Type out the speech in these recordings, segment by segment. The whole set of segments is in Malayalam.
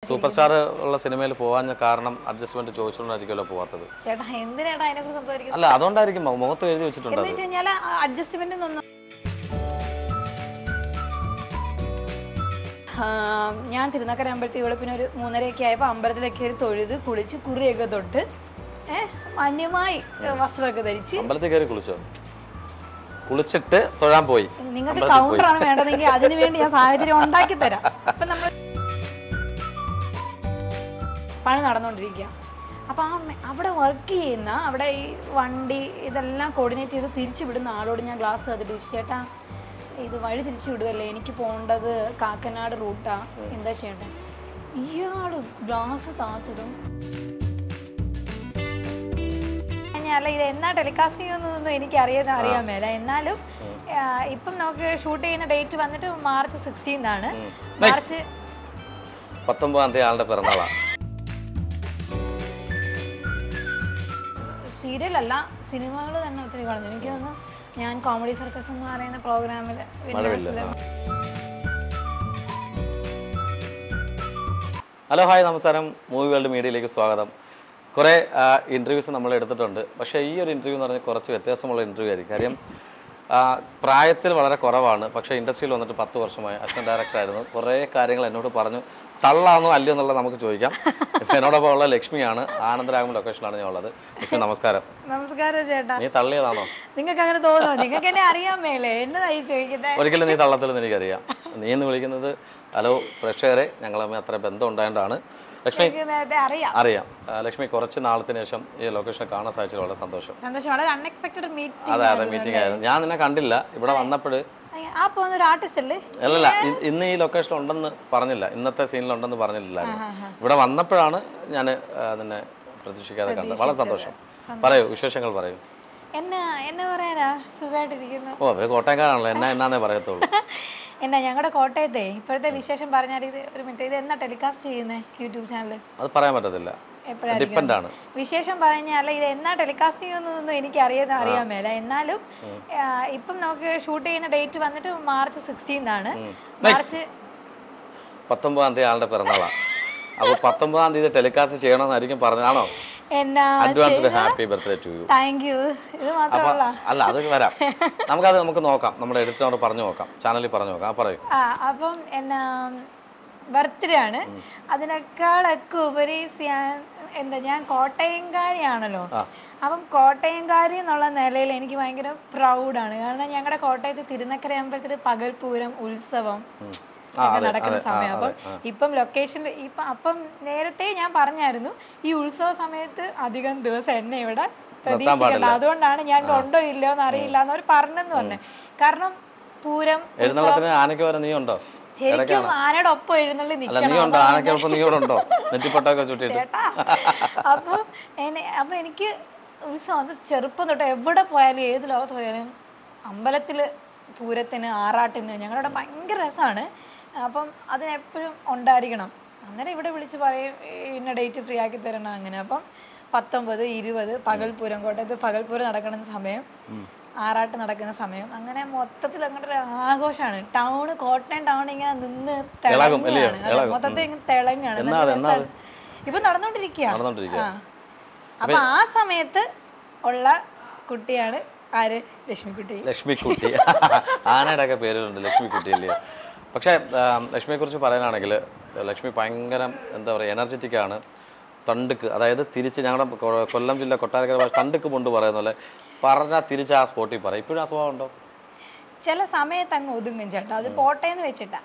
സൂപ്പർ സ്റ്റാർ ഉള്ള സിനിമയിൽ പോകാൻ കാരണം അഡ്ജസ്റ്റ്മെന്റ് ചോദിച്ചുകൊണ്ടായിരിക്കുമല്ലോ പോവാത്തത് ചേട്ടാ എന്തിനാണ് അതിനെക്കുറിച്ച് സംസാരിക്കുന്നത് അല്ല അതുകൊണ്ടായിരിക്കും മു- മുഖത്ത് എഴുതി വെച്ചിട്ടുണ്ട് എന്ന് അത് വെച്ച് കഴിഞ്ഞാൽ അഡ്ജസ്റ്റ്മെന്റ് ഒന്നും ഞാൻ തിരുനക്കര അമ്പലത്തിൽ വെളുപ്പിന് ഒരു മൂന്നരയൊക്കെ ആയപ്പോൾ അമ്പലത്തിലൊക്കെ ഒരു തൊഴുത് കുളിച്ച് കുറിയൊക്കെ തൊട്ട് ഏഹ് മാന്യമായി വസ്ത്രമൊക്കെ ധരിച്ച് അമ്പലത്തിൽ കയറി കുളിച്ചോ കുളിച്ചിട്ട് തൊഴാൻ പോയി നിങ്ങൾക്ക് കൗണ്ടറാണ് വേണ്ടതെങ്കിൽ അതിനു വേണ്ടി ഞാൻ സാഹചര്യം ഉണ്ടാക്കി തരാം ഇപ്പൊ നമ്മൾ പണി നടന്നുകൊണ്ടിരിക്കുക അപ്പൊ ആ മെ- അവിടെ വർക്ക് ചെയ്യുന്ന അവിടെ ഈ വണ്ടി ഇതെല്ലാം കോർഡിനേറ്റ് ചെയ്ത് തിരിച്ചു വിടുന്ന ആളോട് ഞാൻ ഗ്ലാസ് തന്നിട്ട് ചോദിച്ചു, ചേട്ടാ ഇത് വഴി തിരിച്ചു വിടുകയല്ലേ എനിക്ക് പോകേണ്ടത് കാക്കനാട് റൂട്ടാ എന്താ ചെയ്യണ്ടേ ഇയാള് ഗ്ലാസ് താത്തതും അല്ല ഇത് എന്നാ ടെലികാസ്റ്റ് ചെയ്യുന്നതൊന്നും എനിക്ക് അറിയാൻ അറിയാൻ മേല എന്നാലും ആ, ഇപ്പം നമുക്ക് ഷൂട്ട് ചെയ്യുന്ന ഡേറ്റ് വന്നിട്ട് മാർച്ച് സിക്സ്റ്റീൻ ആണ് മാർച്ച് പത്തൊമ്പതാം തീയതി ആളുടെ പിറന്നാളാ സീരിയൽ അല്ല സിനിമകൾ തന്നെ ഒത്തിരി കളഞ്ഞു എനിക്ക് തോന്നുന്നു ഞാൻ കോമഡി സർക്കസ് എന്ന് പറയുന്ന പ്രോഗ്രാമിൽ മഴവില്ല ഹലോ ഹായ് നമസ്കാരം മൂവി വേൾഡ് മീഡിയയിലേക്ക് സ്വാഗതം കുറേ ഇൻ്റർവ്യൂസ് നമ്മൾ എടുത്തിട്ടുണ്ട് പക്ഷേ ഈ ഒരു ഇൻ്റർവ്യൂ എന്ന് പറഞ്ഞാൽ കുറച്ച് വ്യത്യാസമുള്ള ഇൻ്റർവ്യൂ ആയിരിക്കും കാര്യം ആ, പ്രായത്തിൽ വളരെ കുറവാണ് പക്ഷേ ഇൻഡസ്ട്രിയിൽ വന്നിട്ട് പത്ത് വർഷമായി അസിസ്റ്റന്റ് ഡയറക്ടർ ആയിരുന്നു കുറേ കാര്യങ്ങൾ എന്നോട് പറഞ്ഞു തള്ളാന്നോ അല്ലയോ എന്നുള്ളത് നമുക്ക് ചോദിക്കാം ഇപ്പം എന്നോടൊപ്പം ഉള്ള ലക്ഷ്മിയാണ് ആനന്ദരാഗം ലൊക്കേഷനിലാണ് ഞാൻ ഉള്ളത് ലക്ഷ്മി നമസ്കാരം നമസ്കാരം ചേട്ടാ നീ തള്ളിയതാണോ നിങ്ങൾക്ക് അങ്ങനെ തോന്നുന്നു നിങ്ങൾക്ക് എന്നെ അറിയാൻ മേലേ എന്നതായി ചോദിക്കുന്നത് ഒരിക്കലും നീ തള്ളത്തില്ലെന്ന് എനിക്കറിയാം നീ എന്ന് വിളിക്കുന്നത് ഹലോ പ്രേക്ഷകരെ ഞങ്ങൾ തമ്മിൽ അത്ര ബന്ധം ഉണ്ടായതുകൊണ്ടാണ് ലക്ഷ്മി എനിക്ക് നേരത്തെ അറിയാം അറിയാം ആ, ലക്ഷ്മി കുറച്ച് നാളത്തിന് ശേഷം ഈ ലൊക്കേഷൻ കാണാൻ സാധിച്ചത് വളരെ സന്തോഷം സന്തോഷം വളരെ അൺഎക്സ്പെക്ടഡ് മീറ്റിംഗ് അതെ അതെ മീറ്റിംഗ് ആയിരുന്നു ഞാൻ നിന്നെ കണ്ടില്ല ഇവിടെ വന്നപ്പോൾ ആ പോകുന്ന ഒരു ആർട്ടിസ്റ്റ് അല്ലേ അല്ലല്ല ഇ- ഇന്ന് ഈ ലൊക്കേഷൻ ഉണ്ടെന്ന് പറഞ്ഞില്ല ഇന്നത്തെ സീനിൽ ഉണ്ടെന്ന് പറഞ്ഞില്ലായിരുന്നു ഇവിടെ വന്നപ്പോഴാണ് ഞാൻ നിന്നെ പ്രതീക്ഷിക്കാതെ കണ്ടത് വളരെ സന്തോഷം പറയൂ വിശേഷങ്ങൾ പറയൂ എന്നാ എന്നാ പറയാനാ സുഖമായിട്ടിരിക്കുന്നു ഓ അവർ കോട്ടയംകാരാണല്ലോ എന്നാ എന്നാന്നേ പറയത്തുള്ളൂ എന്നാ ഞങ്ങളുടെ കോട്ടയത്തെ ഇപ്പോഴത്തെ വിശേഷം പറഞ്ഞാൽ ഇത് ഒരു മിനിറ്റ് ഇത് എന്നാ ടെലികാസ്റ്റ് ചെയ്യുന്നത് യൂട്യൂബ് ചാനൽ അത് പറയാൻ പറ്റത്തില്ല എപ്പോഴായിരിക്കും ഡിപ്പെൻഡ് ആണ് വിശേഷം പറഞ്ഞാൽ ഇത് എന്നാ ടെലികാസ്റ്റ് ചെയ്യുന്നതൊന്നും എനിക്ക് അറിയാൻ അറിയാൻ മേല എന്നാലും ആ, ഇപ്പം നമുക്ക് ഷൂട്ട് ചെയ്യുന്ന ഡേറ്റ് വന്നിട്ട് മാർച്ച് സിക്സ്റ്റീൻ ആണ് മാർച്ച് പത്തൊമ്പതാം തീയതി ആളുടെ പിറന്നാളാ അപ്പോൾ പത്തൊമ്പതാം തീയതി ടെലികാസ്റ്റ് ചെയ്യണമെന്നായിരിക്കും പറഞ്ഞാണോ എന്നാ advanced happy birthday to you thank you ഇത് അപ്പൊ മാത്രമല്ല അല്ല അത് വരാം നമുക്കത് നമുക്ക് നോക്കാം നമ്മുടെ എഡിറ്ററോട് പറഞ്ഞു നോക്കാം ചാനലിൽ പറഞ്ഞു നോക്കാം ആ പറയൂ ആ അപ്പം എന്നാ ബർത്ത്ഡേ ആണ് അതിനേക്കാളൊക്കെ ഉപരി ഞാൻ എന്താ ഞാൻ കോട്ടയംകാരിയാണല്ലോ അപ്പം കോട്ടയംകാരി എന്നുള്ള നിലയിൽ എനിക്ക് ഭയങ്കര പ്രൗഡാണ് കാരണം ഞങ്ങളുടെ കോട്ടയത്ത് തിരുനക്കര അമ്പലത്തിൽ പകൽപൂരം ഉത്സവം ഒക്കെ നടക്കുന്ന സമയം അപ്പം ഇപ്പം ലൊക്കേഷനിൽ ഇപ്പം അപ്പം നേരത്തെ ഞാൻ പറഞ്ഞായിരുന്നു ഈ ഉത്സവ സമയത്ത് അധികം ദിവസം എന്നെ ഇവിടെ പ്രതീക്ഷിക്കണ്ട അതുകൊണ്ടാണ് ഞാൻ ഇവിടെ ഉണ്ടോ ഇല്ലയോ എന്ന് അറിയില്ല എന്നവർ പറഞ്ഞെന്ന് പറഞ്ഞത് കാരണം പൂരം എഴുന്നള്ളത്തിന് ആനയ്ക്ക് വരെ നീ ഉണ്ടോ ശരിക്കും ആനയുടെ ഒപ്പം എഴുന്നള്ളി അല്ല നിൽക്കണം നീ ഉണ്ടോ ആനയ്ക്കൊപ്പം നീ ഇവിടെ ഉണ്ടോ നെറ്റിപ്പൊട്ടൊക്കെ ചുറ്റിയിട്ട് ചേട്ടാ അപ്പൊ എന്നെ അപ്പൊ എനിക്ക് ഉത്സവം അത് ചെറുപ്പം തൊട്ട് എവിടെ പോയാലും ഏത് ലോകത്ത് പോയാലും അമ്പലത്തില് പൂരത്തിന് ആറാട്ടിന് ഞങ്ങളുടെ ഭയങ്കര രസമാണ് അപ്പം അതിനെപ്പോഴും ഉണ്ടായിരിക്കണം അന്നേരം ഇവിടെ വിളിച്ച് പറയും ഇന്ന ഡേറ്റ് ഫ്രീ ആക്കി തരണം അങ്ങനെ അപ്പം പത്തൊമ്പത് ഇരുപത് പകൽപൂരം കോട്ടയത്ത് പകൽപൂരം നടക്കുന്ന സമയം ആറാട്ട് നടക്കുന്ന സമയം അങ്ങനെ മൊത്തത്തിൽ അങ്ങനെ ഒരു ആഘോഷമാണ് ടൗൺ കോട്ടയം ടൗൺ ഇങ്ങനെ നിന്ന് ഇളകും, അല്ലയോ? തിളങ്ങുകയാണ് അതെ, ഇളകും. മൊത്തത്തിൽ ഇങ്ങനെ തിളങ്ങുകയാണ് എന്നാ നല്ല അത്, എന്നാ അത്? രസാണ്. ഇപ്പൊ നടന്നോണ്ടിരിക്കുക നടന്നോണ്ടിരിക്കുക അപ്പൊ ആ സമയത്ത് ഉള്ള കുട്ടിയാണ് ആര് ലക്ഷ്മിക്കുട്ടി ലക്ഷ്മിക്കുട്ടി ആനയുടെ ഒക്കെ പേരുണ്ട് ലക്ഷ്മിക്കുട്ടി അല്ലേ പക്ഷേ ലക്ഷ്മിയെക്കുറിച്ച് പറയാനാണെങ്കിൽ ലക്ഷ്മി ഭയങ്കര എന്താ പറയുക എനർജറ്റിക് ആണ് തണ്ടുക്ക് അതായത് തിരിച്ച് ഞങ്ങളുടെ കൊ- കൊല്ലം ജില്ല കൊട്ടാരക്കര ഭാഷ തണ്ടുക്ക് കൊണ്ട് പറയുന്ന പോലെ പറഞ്ഞാൽ തിരിച്ച് ആ സ്പോട്ടിൽ പറയും ഇപ്പോഴും ആ സ്വഭാവം ഉണ്ടോ ചില സമയത്ത് അങ്ങ് ഒതുങ്ങും ചേട്ടാ അത് പോട്ടേന്ന് വെച്ചിട്ടാ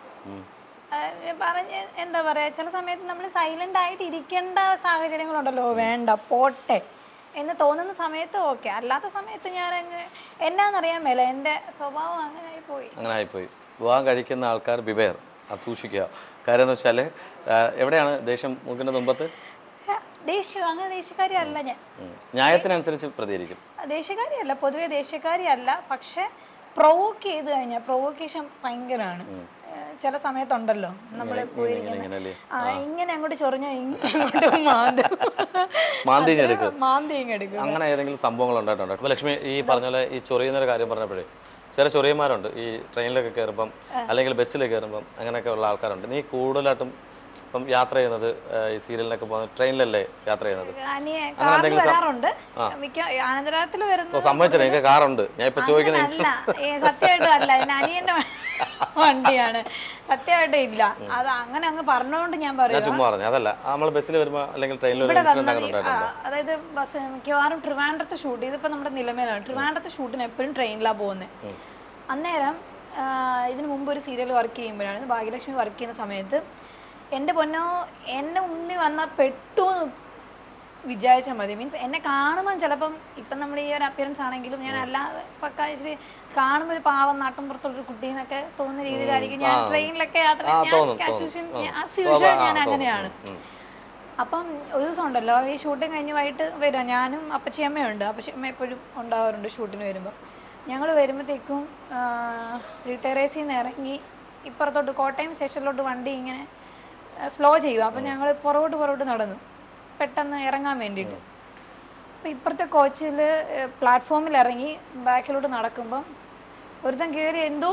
ആ, പറഞ്ഞ് എന്താ പറയാ ചില സമയത്ത് നമ്മൾ സൈലന്റ് ആയിട്ട് ഇരിക്കേണ്ട സാഹചര്യങ്ങളുണ്ടല്ലോ വേണ്ട പോട്ടെ എന്ന് തോന്നുന്ന സമയത്ത് ഓക്കെ അല്ലാത്ത സമയത്ത് ഞാൻ അങ്ങ് എന്നാന്നറിയാൻ മേല എൻ്റെ സ്വഭാവം അങ്ങനെ ആയി പോയി അങ്ങനെ ആയിപ്പോയി വിവാഹം കഴിക്കുന്ന ആൾക്കാർ ബിബേർ അത് സൂക്ഷിക്കുക കാര്യം എന്ന് വെച്ചാൽ എവിടെയാണ് ദേഷ്യം മൂക്കിൻ്റെ തുമ്പത്ത് ആ, ദേഷ്യം അങ്ങനെ ദേഷ്യക്കാരി അല്ല ഞാൻ ഉം. ന്യായത്തിനനുസരിച്ച് പ്രതികരിക്കും ദേഷ്യക്കാരിയല്ല പൊതുവെ ദേഷ്യക്കാരിയല്ല പക്ഷെ പ്രൊവോക്ക് ചെയ്ത് കഴിഞ്ഞാൽ പ്രൊവോക്കേഷൻ ഭയങ്കരമാണ് ചില സമയത്തുണ്ടല്ലോ നമ്മൾ ഇങ്ങനെ ഇങ്ങനെ അല്ലേ ആ ഇങ്ങനെ അങ്ങോട്ട് ചൊറിഞ്ഞ ഇങ്ങോട്ട് മാന്തും മാന്തി എടുക്കും മാന്തി ഇങ്ങ് എടുക്കും അങ്ങനെ ഏതെങ്കിലും സംഭവങ്ങൾ ഉണ്ടായിട്ടുണ്ടോ അപ്പോൾ ലക്ഷ്മി ഈ പറഞ്ഞ പോലെ ഈ ചൊറിയുന്ന ഒരു കാര്യം പറഞ്ഞപ്പോഴേ ചില ചൊറിയന്മാരുണ്ട് ഈ ട്രെയിനിലൊക്കെ കയറുമ്പം അല്ലെങ്കിൽ ബസ്സിൽ കയറുമ്പം അങ്ങനെയൊക്കെ ഉള്ള ആൾക്കാരുണ്ട് നീ കൂടുതലായിട്ടും അപ്പം യാത്ര ചെയ്യുന്നത് ആ, ഈ സീരിയലിനൊക്കെ പോകുന്നത് ട്രെയിനിലല്ലേ യാത്ര ചെയ്യുന്നത് അനിയെ കാറിൽ വരാറുണ്ട് മിക്ക ആനന്ദരാത്തിൽ ഓ വരുന്നത് സമ്മതിച്ചല്ലേ എനിക്ക് കാറുണ്ട് ഞാൻ ഇപ്പൊ ചോദിക്കുന്ന അല്ല ഏ, സത്യമായിട്ടും അല്ല എന്റെ അനിയന്റെ വ- വണ്ടിയാണ് സത്യമായിട്ടും ഇല്ല അത് അങ്ങനെ അങ്ങ് പറഞ്ഞുകൊണ്ട് ഞാൻ ഞാൻ പറയും ചുമ്മാ പറഞ്ഞു അതല്ല നമ്മൾ ബസ്സിൽ വരുമ്പോൾ അല്ലെങ്കിൽ ട്രെയിനിൽ ഒരു ഇവിടെ ഇൻസിഡന്റ് വന്നത് അങ്ങനെ ഈ- ആ, ഉണ്ടായിട്ടുണ്ടോ അതായത് ബസ് മിക്കവാറും ട്രിവാൻഡ്രത്ത് ഷൂട്ട് ചെയ്തിപ്പോ നമ്മുടെ നിലമേലാണ് ട്രിവാൻഡ്രത്ത് ഷൂട്ടിന് എപ്പോഴും ട്രെയിനിലാണ് പോകുന്നത് അന്നേരം ആ, ഇതിനു മുമ്പ് ഒരു സീരിയൽ വർക്ക് ചെയ്യുമ്പോഴാണ് ഭാഗ്യലക്ഷ്മി വർക്ക് ചെയ്യുന്ന സമയത്ത് എൻ്റെ പൊന്നോ എന്നെ ഉണ്ണി വന്നാൽ പെട്ടു എന്ന് വിചാരിച്ചാൽ മതി മീൻസ് എന്നെ കാണുമ്പോൾ ചിലപ്പം ഇപ്പം നമ്മുടെ ഈ ഒരു അപ്പിയറൻസ് ആണെങ്കിലും ഞാൻ അല്ലാതെ പക്ക ഇച്ചിരി കാണുമ്പോൾ ഒരു പാവം നാട്ടും പുറത്തുള്ളൊരു കുട്ടീന്നൊക്കെ തോന്നുന്ന രീതിയിലായിരിക്കും ഞാൻ ട്രെയിനിലൊക്കെ യാത്ര ആ, ഞാൻ തോന്നും, as തോന്നും. usual- ഉം. ഞാൻ- as സ്വാഭാ- usual ആ, ഞാൻ തോന്നും. അങ്ങനെയാണ് ഉം. അപ്പം ഒരു ദിവസം ഉണ്ടല്ലോ ഈ ഷൂട്ടിങ് കഴിഞ്ഞ് വൈകിട്ട് വരാം ഞാനും അപ്പച്ചിയമ്മയുണ്ട് അപ്പച്ചിയമ്മ എപ്പോഴും ഉണ്ടാവാറുണ്ട് ഷൂട്ടിന് വരുമ്പോൾ ഞങ്ങൾ വരുമ്പോഴത്തേക്കും റിട്ടയറേസിൽ നിന്ന് ഇറങ്ങി ഇപ്പുറത്തോട്ട് കോട്ടയം സ്റ്റേഷനിലോട്ട് വണ്ടി ഇങ്ങനെ സ്ലോ ചെയ്യുക അപ്പം ഞങ്ങൾ പുറകോട്ട് പുറകോട്ട് നടന്നു പെട്ടെന്ന് ഇറങ്ങാൻ വേണ്ടിയിട്ട് അപ്പം ഇപ്പുറത്തെ കോച്ചിൽ പ്ലാറ്റ്ഫോമിൽ ഇറങ്ങി ബാക്കിലോട്ട് നടക്കുമ്പം ഒരുത്തൻ കയറി എന്തോ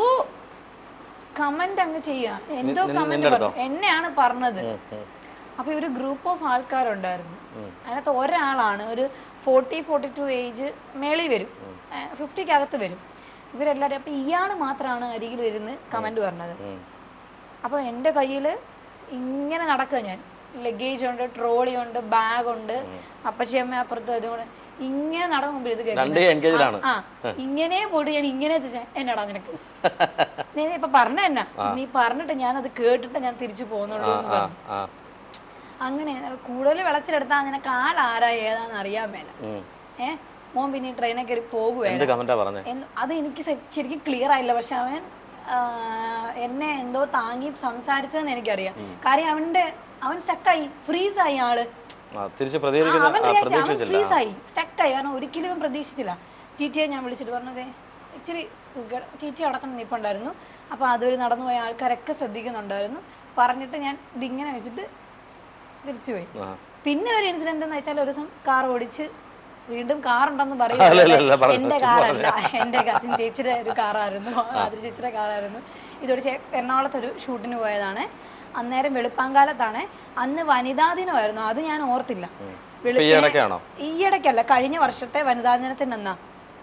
കമന്റ് അങ്ങ് ചെയ്യുക എന്തോ കമന്റ് പറഞ്ഞു എന്നെയാണ് പറഞ്ഞത് അപ്പൊ ഒരു ഗ്രൂപ്പ് ഓഫ് ആൾക്കാരുണ്ടായിരുന്നു അതിനകത്ത് ഒരാളാണ് ഒരു ഫോർട്ടി ഫോർട്ടി ടു ഏജ് മേളിൽ വരും ഫിഫ്റ്റിക്കകത്ത് വരും ഇവരെല്ലാവരും അപ്പൊ ഇയാൾ മാത്രമാണ് അരികിൽ ഇരുന്ന് കമന്റ് പറഞ്ഞത് ഉം. അപ്പോൾ എൻ്റെ കയ്യിൽ ഇങ്ങനെ നടക്കുക ഞാൻ ലഗേജ് ഉണ്ട് ട്രോളി ഉണ്ട് ബാഗ് ഉണ്ട് അപ്പച്ചിയമ്മ അപ്പുറത്ത് അതുകൊണ്ട് ഇങ്ങനെ നടക്കുമ്പോൾ ഇത് കേൾക്കുന്നത് രണ്ട് എൻഗേജ്ഡ് ആണ് ആ ഇങ്ങനെ പോയിട്ട് ഞാൻ ഇങ്ങനെ തിരിച്ച എന്നടാ നിനക്ക് നീ ഇപ്പൊ പറഞ്ഞ എന്നാ നീ പറഞ്ഞിട്ട് ഞാൻ അത് കേട്ടിട്ട് ഞാൻ തിരിച്ചു പോകുന്നുള്ളൂ എന്ന് ആ പറഞ്ഞു ആ അങ്ങനെ കൂടുതൽ വിളച്ചിലെടുത്താ നിനക്ക് ആളാരാ ഏതാന്ന് അറിയാൻ മേല ഉം. ഏ മോൻ പിന്നെ ഈ ട്രെയിനിൽ കയറി പോകുവേ എന്ത് കമന്റാ പറഞ്ഞേ എന്ന് അത് എനിക്ക് ശ- ശരിക്കും ക്ലിയർ ആയില്ല പക്ഷെ അവൻ ആ, എന്നെ എന്തോ താങ്ങി സംസാരിച്ചതെന്ന് എനിക്കറിയാം കാര്യം അവന്റെ അവൻ സ്റ്റക്കായി ഫ്രീസായി ആള് ആ, തിരിച്ച് ആ, പ്രതികരിക്കുന്ന അവൻ ആ, react- അവൻ പ്രതീക്ഷിച്ചില്ല ഫ്രീസായി സ്റ്റക്കായി കാരണം ഒരിക്കലും അവൻ പ്രതീക്ഷിച്ചില്ല ടി ടിയെ ഞാൻ വിളിച്ചിട്ട് പറഞ്ഞതേ ഇച്ചിരി സുഖ ടി ടി അടക്കം നിൽപ്പുണ്ടായിരുന്നു അപ്പോൾ അതുവഴി നടന്നു പോയ ആൾക്കാരൊക്കെ ശ്രദ്ധിക്കുന്നുണ്ടായിരുന്നു പറഞ്ഞിട്ട് ഞാൻ ഇതിങ്ങനെ വെച്ചിട്ട് തിരിച്ചുപോയി ആ. പിന്നെ ഒരു ഇൻസിഡന്റ് എന്ന് വെച്ചാൽ ഒരു ദിവസം കാർ ഓടിച്ച് വീണ്ടും കാർ ഉണ്ടെന്ന് അല്ല, അല്ല, അല്ല, പറയും പറഞ്ഞു, എന്റെ കാറല്ല എന്റെ കസിൻ ചേച്ചിയുടെ ഒരു കാറായിരുന്നു അതിരി ചേച്ചിയുടെ കാറായിരുന്നു ഇതോട് ചേ- എറണാകുളത്ത് ഒരു ഷൂട്ടിന് പോയതാണ് അന്നേരം വെളുപ്പാങ്കാലത്താണ് അന്ന് വനിതാ ദിനമായിരുന്നു അത് ഞാൻ ഓർത്തില്ല ഇപ്പൊ ഈ ഇടയ്ക്കാണോ ഈയിടയ്ക്കല്ല കഴിഞ്ഞ വർഷത്തെ വനിതാ ദിനത്തിന് എന്നാ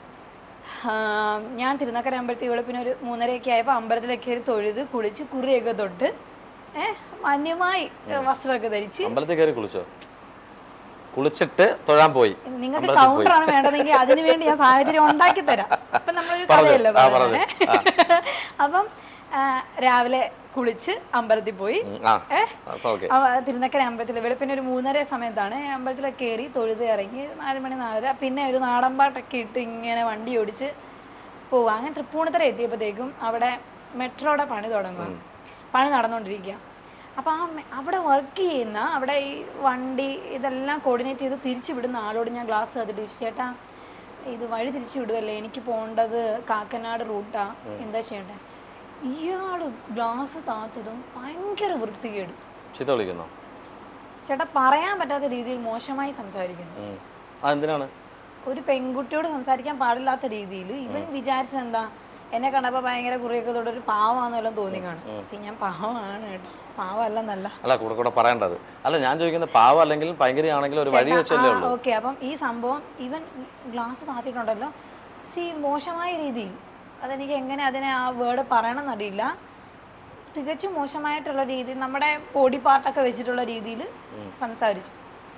ഞാൻ തിരുനക്കര അമ്പലത്തിൽ വെളുപ്പിന് ഒരു മൂന്നരയൊക്കെ ആയപ്പോൾ അമ്പലത്തിലൊക്കെ കയറി തൊഴുത് കുളിച്ച് കുറിയൊക്കെ തൊട്ട് ഏഹ് മാന്യമായി വസ്ത്രമൊക്കെ ധരിച്ച് അമ്പലത്തിൽ കയറി കുളിച്ചോ കുളിച്ചിട്ട് തൊഴാൻ പോയി നിങ്ങൾക്ക് കൗണ്ടർ ആണ് വേണ്ടതെങ്കിൽ അതിനു വേണ്ടി ഞാൻ സാഹചര്യം ഉണ്ടാക്കി തരാം ഇപ്പൊ നമ്മളൊരു കഥയല്ലോ ആ, പറയുന്നത് അപ്പം ആ, രാവിലെ കുളിച്ച് അമ്പലത്തിൽ പോയി ഉം, ആ ഏ? അപ്പൊ ഓക്കെ അവ തിരുനക്കര അമ്പലത്തിൽ വെളുപ്പിന് ഒരു മൂന്നര സമയത്താണ് അമ്പലത്തിലൊക്കെ കയറി തൊഴുത് ഇറങ്ങി നാല് മണി നാലര പിന്നെ ഒരു നാടൻ പാട്ടൊക്കെ ഇട്ട് ഇങ്ങനെ വണ്ടി ഓടിച്ച് പോവുക അങ്ങനെ തൃപ്പൂണിത്തറ എത്തിയപ്പോഴത്തേക്കും അവിടെ മെട്രോയുടെ പണി തുടങ്ങുക പണി നടന്നുകൊണ്ടിരിക്കുക അപ്പോൾ ആ മെ- അവിടെ വർക്ക് ചെയ്യുന്ന അവിടെ ഈ വണ്ടി ഇതെല്ലാം കോർഡിനേറ്റ് ചെയ്ത് തിരിച്ചു വിടുന്ന ആളോട് ഞാൻ ഗ്ലാസ് കത്തിട്ട് ചോദിച്ചു, ചേട്ടാ ഇത് വഴി തിരിച്ചു വിടുവല്ലേ എനിക്ക് പോകേണ്ടത് കാക്കനാട് റൂട്ടാ എന്താ ചെയ്യണ്ടേ ഇയാൾ ഗ്ലാസ് താത്തതും ഭയങ്കര വൃത്തികേട് ചീത്ത വിളിക്കുന്നോ ചേട്ടാ പറയാൻ പറ്റാത്ത രീതിയിൽ മോശമായി സംസാരിക്കുന്നു ഉം. ആ എന്തിനാണ് ഒരു പെൺകുട്ടിയോട് സംസാരിക്കാൻ പാടില്ലാത്ത രീതിയിൽ ഇവൻ വിചാരിച്ചത് എന്താ എന്നെ കണ്ടപ്പോ ഭയങ്കര കുറിയൊക്കെ തൊട്ട് ഒരു പാവമാന്ന് വല്ലതും തോന്നി കാണും See, ഞാൻ പാവമാണ് കേട്ടോ പാവമല്ലെന്നല്ല അല്ല കൂടെ കൂടെ പറയേണ്ടത് അല്ല ഞാൻ ചോദിക്കുന്നത് പാവം അല്ലെങ്കിൽ ഭയങ്കര ആണെങ്കിലും ഒരു വഴി വെച്ചല്ലേ ഉള്ളൂ ഓക്കെ അപ്പം ഈ സംഭവം ഇവൻ ഗ്ലാസ് താത്തിട്ടുണ്ടല്ലോ സി മോശമായ രീതിയിൽ അതെനിക്ക് എങ്ങനെ അതിനെ ആ വേർഡ് പറയണമെന്നറിയില്ല തികച്ചും മോശമായിട്ടുള്ള രീതിയിൽ നമ്മുടെ ബോഡി പാർട്ടൊക്കെ വെച്ചിട്ടുള്ള രീതിയിൽ സംസാരിച്ചു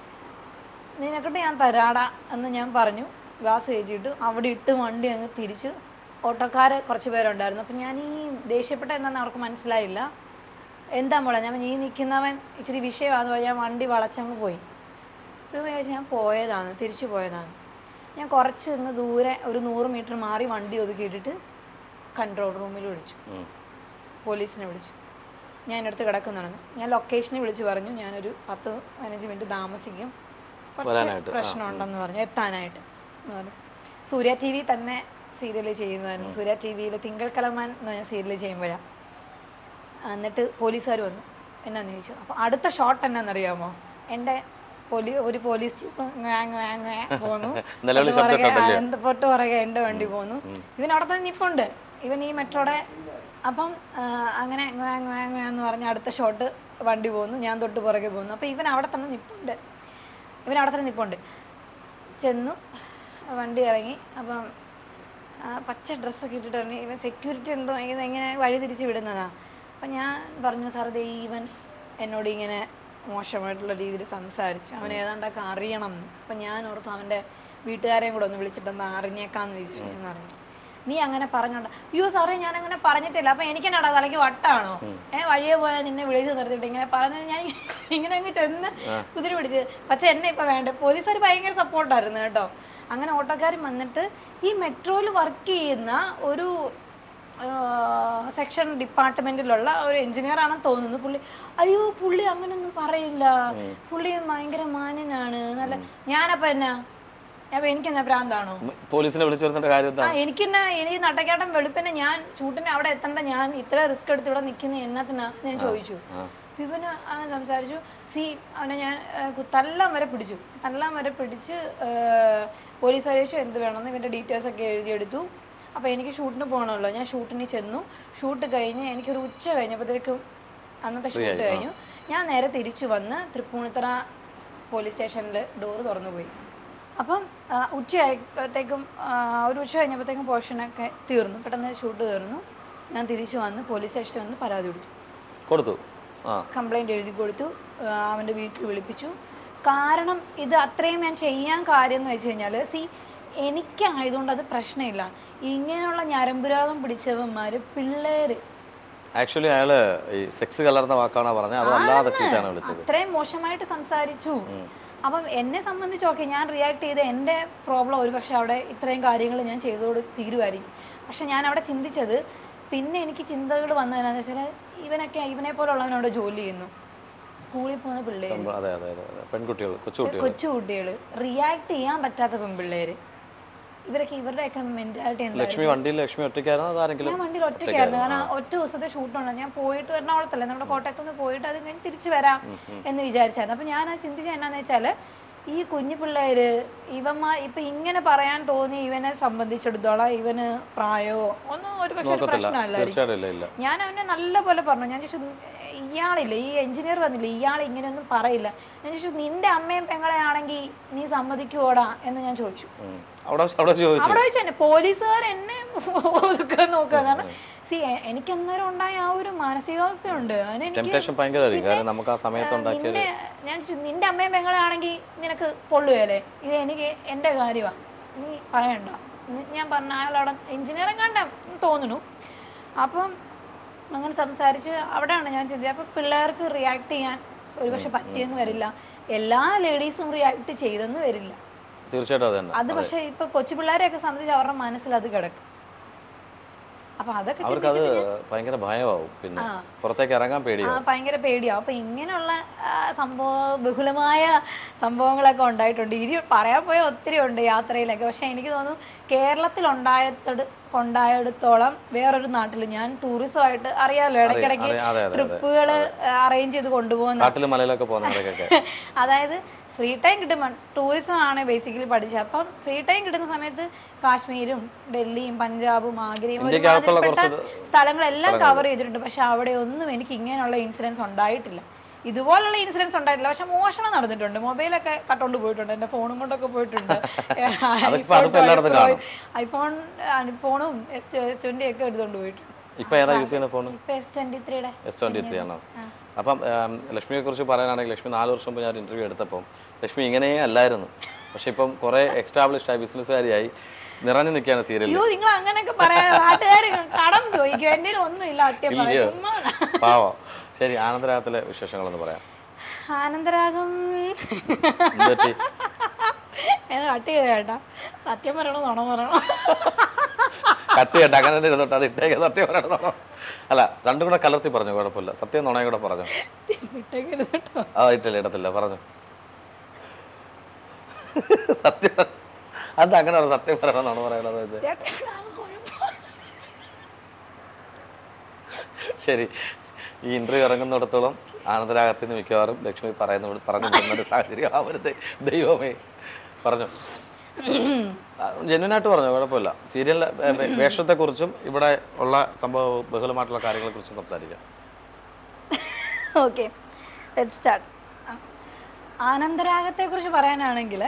നിനക്കിട്ട് ഞാൻ തരാടാ എന്ന് ഞാൻ പറഞ്ഞു ഗ്ലാസ് കയറ്റിയിട്ട് അവിടെ ഇട്ട് വണ്ടി അങ്ങ് തിരിച്ചു ഓട്ടോക്കാർ കുറച്ച് പേരുണ്ടായിരുന്നു അപ്പം ഞാൻ ഈ ദേഷ്യപ്പെട്ട എന്താണെന്ന് അവർക്ക് മനസ്സിലായില്ല എന്താ മോളെ ഞാൻ ഈ നിൽക്കുന്നവൻ ഇച്ചിരി വിഷയമാണെന്ന് പറഞ്ഞാൽ വണ്ടി വളച്ചങ്ങ് പോയി ഇത് വിചാരിച്ച് ഞാൻ പോയതാണ് തിരിച്ചു പോയതാണ് ഞാൻ കുറച്ച് ഇന്ന് ദൂരെ ഒരു നൂറ് മീറ്റർ മാറി വണ്ടി ഒതുക്കിയിട്ടിട്ട് കൺട്രോൾ റൂമിൽ വിളിച്ചു ഉം. പോലീസിനെ വിളിച്ചു ഞാൻ എൻ്റെ അടുത്ത് കിടക്കുന്നുണ്ടെന്ന് ഞാൻ ലൊക്കേഷനിൽ വിളിച്ച് പറഞ്ഞു ഞാനൊരു പത്ത് പതിനഞ്ച് മിനിറ്റ് താമസിക്കും കുറച്ച് വരാനായിട്ട്, ആ, പ്രശ്നമുണ്ടെന്ന് പറഞ്ഞു എത്താനായിട്ട് എന്ന് പറഞ്ഞു സൂര്യ ടി വി തന്നെ സീരിയൽ ചെയ്യുന്നതായിരുന്നു സൂര്യ ടി വിയിൽ തിങ്കൾ കലമാൻ എന്ന് പറഞ്ഞ സീരിയൽ ചെയ്യുമ്പോഴാണ് എന്നിട്ട് പോലീസുകാർ വന്നു എന്നാന്ന് ചോദിച്ചു അപ്പോൾ അടുത്ത ഷോട്ട് എന്നാണെന്നറിയാമോ എൻ്റെ പോലീ ഒരു പോലീസ് ജീപ്പ് ങ്ങാ ങ്ങാ ങ്ങാ പോന്നു നിലവിളി തൊട്ട് പുറകെ- ശബ്ദം ആ, എന്ത് തൊട്ട് പുറകെ എൻ്റെ വണ്ടി പോന്നു ഇവൻ അവിടെ തന്നെ നിപ്പുണ്ട് ഇവൻ ഈ മെട്രോടെ അപ്പം ആ, അങ്ങനെ ങ്ങാ ങ്ങാ ങ്ങാ എന്ന് പറഞ്ഞ് അടുത്ത ഷോട്ട് വണ്ടി പോകുന്നു ഞാൻ തൊട്ട് പുറകെ പോകുന്നു അപ്പോൾ ഇവൻ അവിടെ തന്നെ നിൽപ്പുണ്ട് ഇവൻ അവിടെ തന്നെ നിൽപ്പുണ്ട് ചെന്നു വണ്ടി ഇറങ്ങി അപ്പം ആ, പച്ച ഡ്രസ്സൊക്കെ ഇട്ടിട്ട് ഇറങ്ങി ഇവൻ സെക്യൂരിറ്റി എന്തോ ഇത് എങ്ങനെ വഴി തിരിച്ച് വിടുന്നതാ അപ്പം ഞാൻ പറഞ്ഞു സാർ ദേ ഇവൻ എന്നോട് ഇങ്ങനെ മോശമായിട്ടുള്ള രീതിയിൽ സംസാരിച്ചു അവൻ ഏതാണ്ടൊക്കെ അറിയണം അപ്പം ഞാൻ ഓർത്തു അവൻ്റെ വീട്ടുകാരെയും കൂടെ ഒന്ന് വിളിച്ചിട്ടൊന്ന് അറിഞ്ഞേക്കാന്ന് വിചാരിച്ചെന്ന് പറഞ്ഞു നീ അങ്ങനെ പറഞ്ഞോണ്ട അയ്യോ സാറേ ഞാൻ അങ്ങനെ പറഞ്ഞിട്ടില്ല അപ്പൊ എനിക്ക് എന്നാടാ തലയ്ക്ക് വട്ടാണോ ഏഹ് വഴിയെ പോയാൽ നിന്നെ വിളിച്ചു നിർത്തിയിട്ട് ഇങ്ങനെ പറഞ്ഞു ഞാൻ ഇങ്ങനെ അങ്ങ് ചെന്ന് കുതിര പിടിച്ച് പക്ഷെ എന്നെ ഇപ്പൊ വേണ്ട പോലീസുകാർ ഭയങ്കര സപ്പോർട്ടായിരുന്നു കേട്ടോ അങ്ങനെ ഓട്ടോക്കാരൻ വന്നിട്ട് ഈ മെട്രോയിൽ വർക്ക് ചെയ്യുന്ന ഒരു സെക്ഷൻ ഡിപ്പാർട്ട്മെന്റിലുള്ള ഒരു എഞ്ചിനീയർ ആണെന്ന് തോന്നുന്നു പുള്ളി അയ്യോ പുള്ളി അങ്ങനൊന്നും പറയില്ല പുള്ളി ഭയങ്കര മാന്യനാണ് നല്ല ഞാനപ്പോ എന്നാ അപ്പൊ എനിക്കെന്നാ ഭ്രാന്താണോ ഉം, പോലീസിനെ വിളിച്ചു വരുത്തേണ്ട കാര്യം എന്താ ആ എനിക്കെന്നാ എനിക്ക് നട്ടക്കാട്ടം വെളുപ്പിനെ ഞാൻ ഷൂട്ടിന് അവിടെ എത്തണ്ട ഞാൻ ഇത്ര റിസ്ക് എടുത്ത് ഇവിടെ നിൽക്കുന്ന എന്നത്തിനാ ഞാൻ ചോദിച്ചു അപ്പൊ ഇവന് അവൻ സംസാരിച്ചു സി അവനെ ഞാൻ ആ, കു- തല്ലാൻ വരെ പിടിച്ചു തല്ലാൻ വരെ പിടിച്ച് പോലീസ് ചോദിച്ചു എന്ത് വേണമെന്ന് ഇവന്റെ ഡീറ്റെയിൽസ് ഒക്കെ എഴുതിയെടുത്തു അപ്പോൾ എനിക്ക് ഷൂട്ടിന് പോകണമല്ലോ ഞാൻ ഷൂട്ടിന് ചെന്നു ഷൂട്ട് കഴിഞ്ഞ് എനിക്കൊരു ഉച്ച കഴിഞ്ഞപ്പോഴത്തേക്കും അന്നത്തെ ഷൂട്ട് കഴിഞ്ഞു ഞാൻ നേരെ തിരിച്ചു വന്ന് തൃപ്പൂണിത്തറ പോലീസ് സ്റ്റേഷനിൽ ഡോറ് തുറന്നു പോയി അപ്പം ആ, ഉച്ചയായപ്പോഴത്തേക്കും ആ, ഒരു ഉച്ച കഴിഞ്ഞപ്പോഴത്തേക്കും പോർഷനൊക്കെ തീർന്നു പെട്ടെന്ന് ഷൂട്ട് തീർന്നു ഞാൻ തിരിച്ചു വന്ന് പോലീസ് സ്റ്റേഷനിൽ വന്ന് പരാതി കൊടുത്തു കൊടുത്തു ആ കംപ്ലൈൻറ്റ് എഴുതി കൊടുത്തു ആ, അവൻ്റെ വീട്ടിൽ വിളിപ്പിച്ചു കാരണം ഇത് അത്രയും ഞാൻ ചെയ്യാൻ കാര്യം എന്ന് വെച്ച് കഴിഞ്ഞാൽ സി എനിക്കായതുകൊണ്ട് അത് പ്രശ്നമില്ല ഇങ്ങനെയുള്ള ഞരമ്പുരോഗം പിടിച്ചവന്മാർ പിള്ളേർ ആക്ച്വലി അയാള് ഈ സെക്സ് കലർന്ന വാക്കാണോ പറഞ്ഞത് അതോ അല്ലാതെ ചീത്താണ് വിളിച്ചത് അത്രയും മോശമായിട്ട് സംസാരിച്ചു അപ്പം എന്നെ സംബന്ധിച്ച് ഓക്കെ ഞാൻ റിയാക്ട് ചെയ്ത എൻ്റെ പ്രോബ്ലം ഒരു പക്ഷെ അവിടെ ഇത്രയും കാര്യങ്ങൾ ഞാൻ ചെയ്തോട് തീരുമായിരിക്കും പക്ഷെ ഞാൻ അവിടെ ചിന്തിച്ചത് പിന്നെ എനിക്ക് ചിന്തകൾ വന്നതിനാന്ന് വെച്ചാൽ ഇവനൊക്കെ ഇവനെ പോലുള്ളവനവിടെ ജോലി ചെയ്യുന്നു സ്കൂളിൽ പോകുന്ന പിള്ളേർ അതെ അതെ അതെ അതെ പെൺകുട്ടികൾ കൊച്ചുകുട്ടികൾ കൊച്ചു കുട്ടികൾ റിയാക്ട് ചെയ്യാൻ പറ്റാത്ത പെൺപിള്ളേര് ഇവരൊക്കെ ഇവരുടെയൊക്കെ മെന്റാലിറ്റി എന്താ ലക്ഷ്മി വണ്ടിയിൽ ലക്ഷ്മി ഒറ്റയ്ക്കായിരുന്നു അത് ആരെങ്കിലും ഞാൻ വണ്ടിയിൽ ഒറ്റയ്ക്കായിരുന്നു കാരണം ഒറ്റ ദിവസത്തെ ഷൂട്ടുണ്ട് ഞാൻ പോയിട്ട് എറണാകുളത്തല്ലേ നമ്മുടെ കോട്ടയത്ത് നിന്ന് പോയിട്ട് അത് കഴിഞ്ഞ് തിരിച്ചു വരാം എന്ന് വിചാരിച്ചായിരുന്നു അപ്പൊ ഞാൻ അത് ചിന്തിച്ചത് എന്നാന്ന് വെച്ചാല് ഈ കുഞ്ഞു പിള്ളേര് ഇവന്മാർ ഇപ്പൊ ഇങ്ങനെ പറയാൻ തോന്നി ഇവനെ സംബന്ധിച്ചിടത്തോളം ഇവന് പ്രായമോ ഒന്നും ഒരു പക്ഷേ ഒരു നോക്കത്തില്ല പ്രശ്നമല്ല തീർച്ചയായിട്ടും ഇല്ല ഇല്ല ഞാൻ അവനെ നല്ല പോലെ പറഞ്ഞു ഞാൻ ചോദിച്ചു ഇയാളില്ല ഈ എഞ്ചിനീയർ വന്നില്ല ഇയാൾ ഇങ്ങനെയൊന്നും പറയില്ല ഞാൻ ചോദിച്ചു നിന്റെ അമ്മയും പെങ്ങളെ ആണെങ്കിൽ നീ സമ്മതിക്കുവോടാ എന്ന് ഞാൻ ചോദിച്ചു ഉം. അവിടെ അവിടെ ചോദിച്ചു അവിടെ വെച്ച് തന്നെ പോലീസുകാർ എന്നെ ഒതുക്കാൻ നോക്കുക കാരണം സി എനിക്ക് അന്നേരം ഉണ്ടായ ആ ഒരു മാനസികാവസ്ഥയുണ്ട് അതിനെനിക്ക് ടെംപ്ടേഷൻ ഭയങ്കരമായിരിക്കും കാരണം നമുക്ക് ആ സമയത്ത് ഉണ്ടാക്കിയ നിന്റെ ഞാൻ ചോദിച്ചു, നിന്റെ അമ്മയും പെങ്ങളെ ആണെങ്കിൽ നിനക്ക് പൊള്ളുകയല്ലേ ഇത് എനിക്ക് എൻ്റെ കാര്യമാണ് നീ പറയണ്ട നി- ഞാൻ പറഞ്ഞ അയാളവിടെ എഞ്ചിനീയറിംഗ് കണ്ട തോന്നുന്നു അപ്പം അങ്ങനെ സംസാരിച്ച് അവിടെയാണ് ഞാൻ ചിന്തിച്ചത് അപ്പം പിള്ളേർക്ക് റിയാക്ട് ചെയ്യാൻ ഒരുപക്ഷെ പറ്റിയെന്ന് വരില്ല എല്ലാ ലേഡീസും റിയാക്ട് ചെയ്തെന്ന് വരില്ല തീർച്ചയായിട്ടും അത് തന്നെ അത് പക്ഷെ ഇപ്പൊ കൊച്ചു പിള്ളേരെയൊക്കെ സംബന്ധിച്ച് അവരുടെ മനസ്സിൽ അത് കിടക്കും അപ്പൊ അതൊക്കെ അവർക്കത് ഭയങ്കര ഭയമാവും പിന്നെ പുറത്തേക്ക് ഇറങ്ങാൻ ആ പേടിയാവും ഭയങ്കര പേടിയാവും അപ്പൊ ഇങ്ങനെയുള്ള ആ, സംഭവ ബഹുലമായ സംഭവങ്ങളൊക്കെ ഉണ്ടായിട്ടുണ്ട് ഇനി പറയാൻ പോയ ഒത്തിരി ഉണ്ട് യാത്രയിലൊക്കെ പക്ഷെ എനിക്ക് തോന്നുന്നു കേരളത്തിൽ ഉണ്ടായത്തോട് ഉണ്ടായിടത്തോളം വേറൊരു നാട്ടിൽ ഞാൻ ടൂറിസമായിട്ട് അറിയാലോ ഇടയ്ക്കിടയ്ക്ക് അറിയാം, അതെ, അതെ, അതെ. ട്രിപ്പുകൾ അറേഞ്ച് ചെയ്ത് കൊണ്ടുപോകുന്ന കാട്ടിലും മലയിലൊക്കെ പോകുന്നവരൊക്കെ അതായത് ഫ്രീ ടൈം കിട്ടുമ്പോൾ ടൂറിസം ആണ് ബേസിക്കലി പഠിച്ചത് അപ്പം ഫ്രീ ടൈം കിട്ടുന്ന സമയത്ത് കാശ്മീരും ഡൽഹിയും പഞ്ചാബും ആഗ്രയും ഇന്ത്യക്കകത്തുള്ള ഒരുമാതിരിപ്പെട്ട സ്ഥലങ്ങളെല്ലാം കവർ ചെയ്തിട്ടുണ്ട് പക്ഷെ അവിടെ ഒന്നും എനിക്ക് ഇങ്ങനെയുള്ള ഇൻസിഡൻസ് ഉണ്ടായിട്ടില്ല ഇതുപോലുള്ള ഇൻസിഡൻസ് ഉണ്ടായിട്ടില്ല പക്ഷെ മോഷണം നടന്നിട്ടുണ്ട് മൊബൈലൊക്കെ കട്ടോണ്ട് പോയിട്ടുണ്ട് എന്റെ ഫോണും കൊണ്ടൊക്കെ പോയിട്ടുണ്ട് അതിപ്പോ അതിപ്പോ എല്ലായിടത്തും കാണും. ഐഫോൺ ഐഫോണും എസ് എസ് ട്വന്റി ഒക്കെ എടുത്തോണ്ട് പോയിട്ടുണ്ട് ഇപ്പൊ ഏതാ യൂസ് ചെയ്യുന്ന ഫോൺ ഇപ്പൊ എസ് ട്വന്റി ത്രീയുടെ എസ് ട്വന്റി ത്രീ ആണോ അപ്പം ഉം, ലക്ഷ്മിയെ കുറിച്ച് പറയാനാണെങ്കിൽ ലക്ഷ്മി നാല് വർഷം മുമ്പ് ഞാൻ ഇന്റർവ്യൂ എടുത്തപ്പോൾ ലക്ഷ്മി ഇങ്ങനെയേ അല്ലായിരുന്നു പക്ഷെ ഇപ്പം കുറെ എക്സ്റ്റാബ്ലിഷ്ഡ് ആയി ബിസിനസ്സുകാരിയായി നിറഞ്ഞു നിൽക്കുകയാണ് സീരിയലിൽ അയ്യോ നിങ്ങൾ അങ്ങനെയൊക്കെ പറയാ നാട്ടുകാർ കടം ചോദിക്കും എന്റെ ഒന്നും ഇല്ല അത്യം പറയാം ഇല്ലയോ? ചുമ്മാ പാവം ശരി ആനന്ദരാഗത്തിലെ വിശേഷങ്ങളൊന്ന് പറയാം ആനന്ദരാഗം എന്തുപറ്റി ഏത് കട്ട് ചെയ്ത ചേട്ടാ സത്യം പറയണോ നുണ പറയണോ കട്ട് ചെയ്യണ്ട അങ്ങനെ തന്നെ ഇരുന്നോട്ടെ അത് ഇട്ടേക്ക് സത്യം പറയണമെന്നോ അല്ല രണ്ടും കൂടെ കലർത്തി പറഞ്ഞു കുഴപ്പമില്ല സത്യം നുണയും കൂടെ പറഞ്ഞു വിട്ടേക്കരുത് കേട്ടോ ആ ഇട്ടില്ല ഇടത്തില്ല പറഞ്ഞു സത്യം പറ- അത് അങ്ങനെ പറഞ്ഞു സത്യം പറയണം നുണ പറയണമെന്ന് വെച്ചാൽ ചേട്ടാ ആ കുഴപ്പം. ശരി ഈ ഇന്റർവ്യൂ ഇറങ്ങുന്നിടത്തോളം ആനന്ദരാഗത്തിൽ നിന്ന് മിക്കവാറും ലക്ഷ്മി പറയുന്ന പറഞ്ഞു വിടുന്ന ഒരു സാഹചര്യം ആവരുത് ദൈവമേ പറഞ്ഞു ജെന്യനായിട്ട് പറഞ്ഞു കുഴപ്പമില്ല സീരിയലിലെ വേഷത്തെക്കുറിച്ചും ഇവിടെ ഉള്ള സംഭവ ബഹുലമായിട്ടുള്ള കാര്യങ്ങളെക്കുറിച്ചും സംസാരിക്കാം ഓക്കെ ലെറ്റ് സ്റ്റാർട്ട് ആനന്ദരാഗത്തെക്കുറിച്ച് പറയാനാണെങ്കിൽ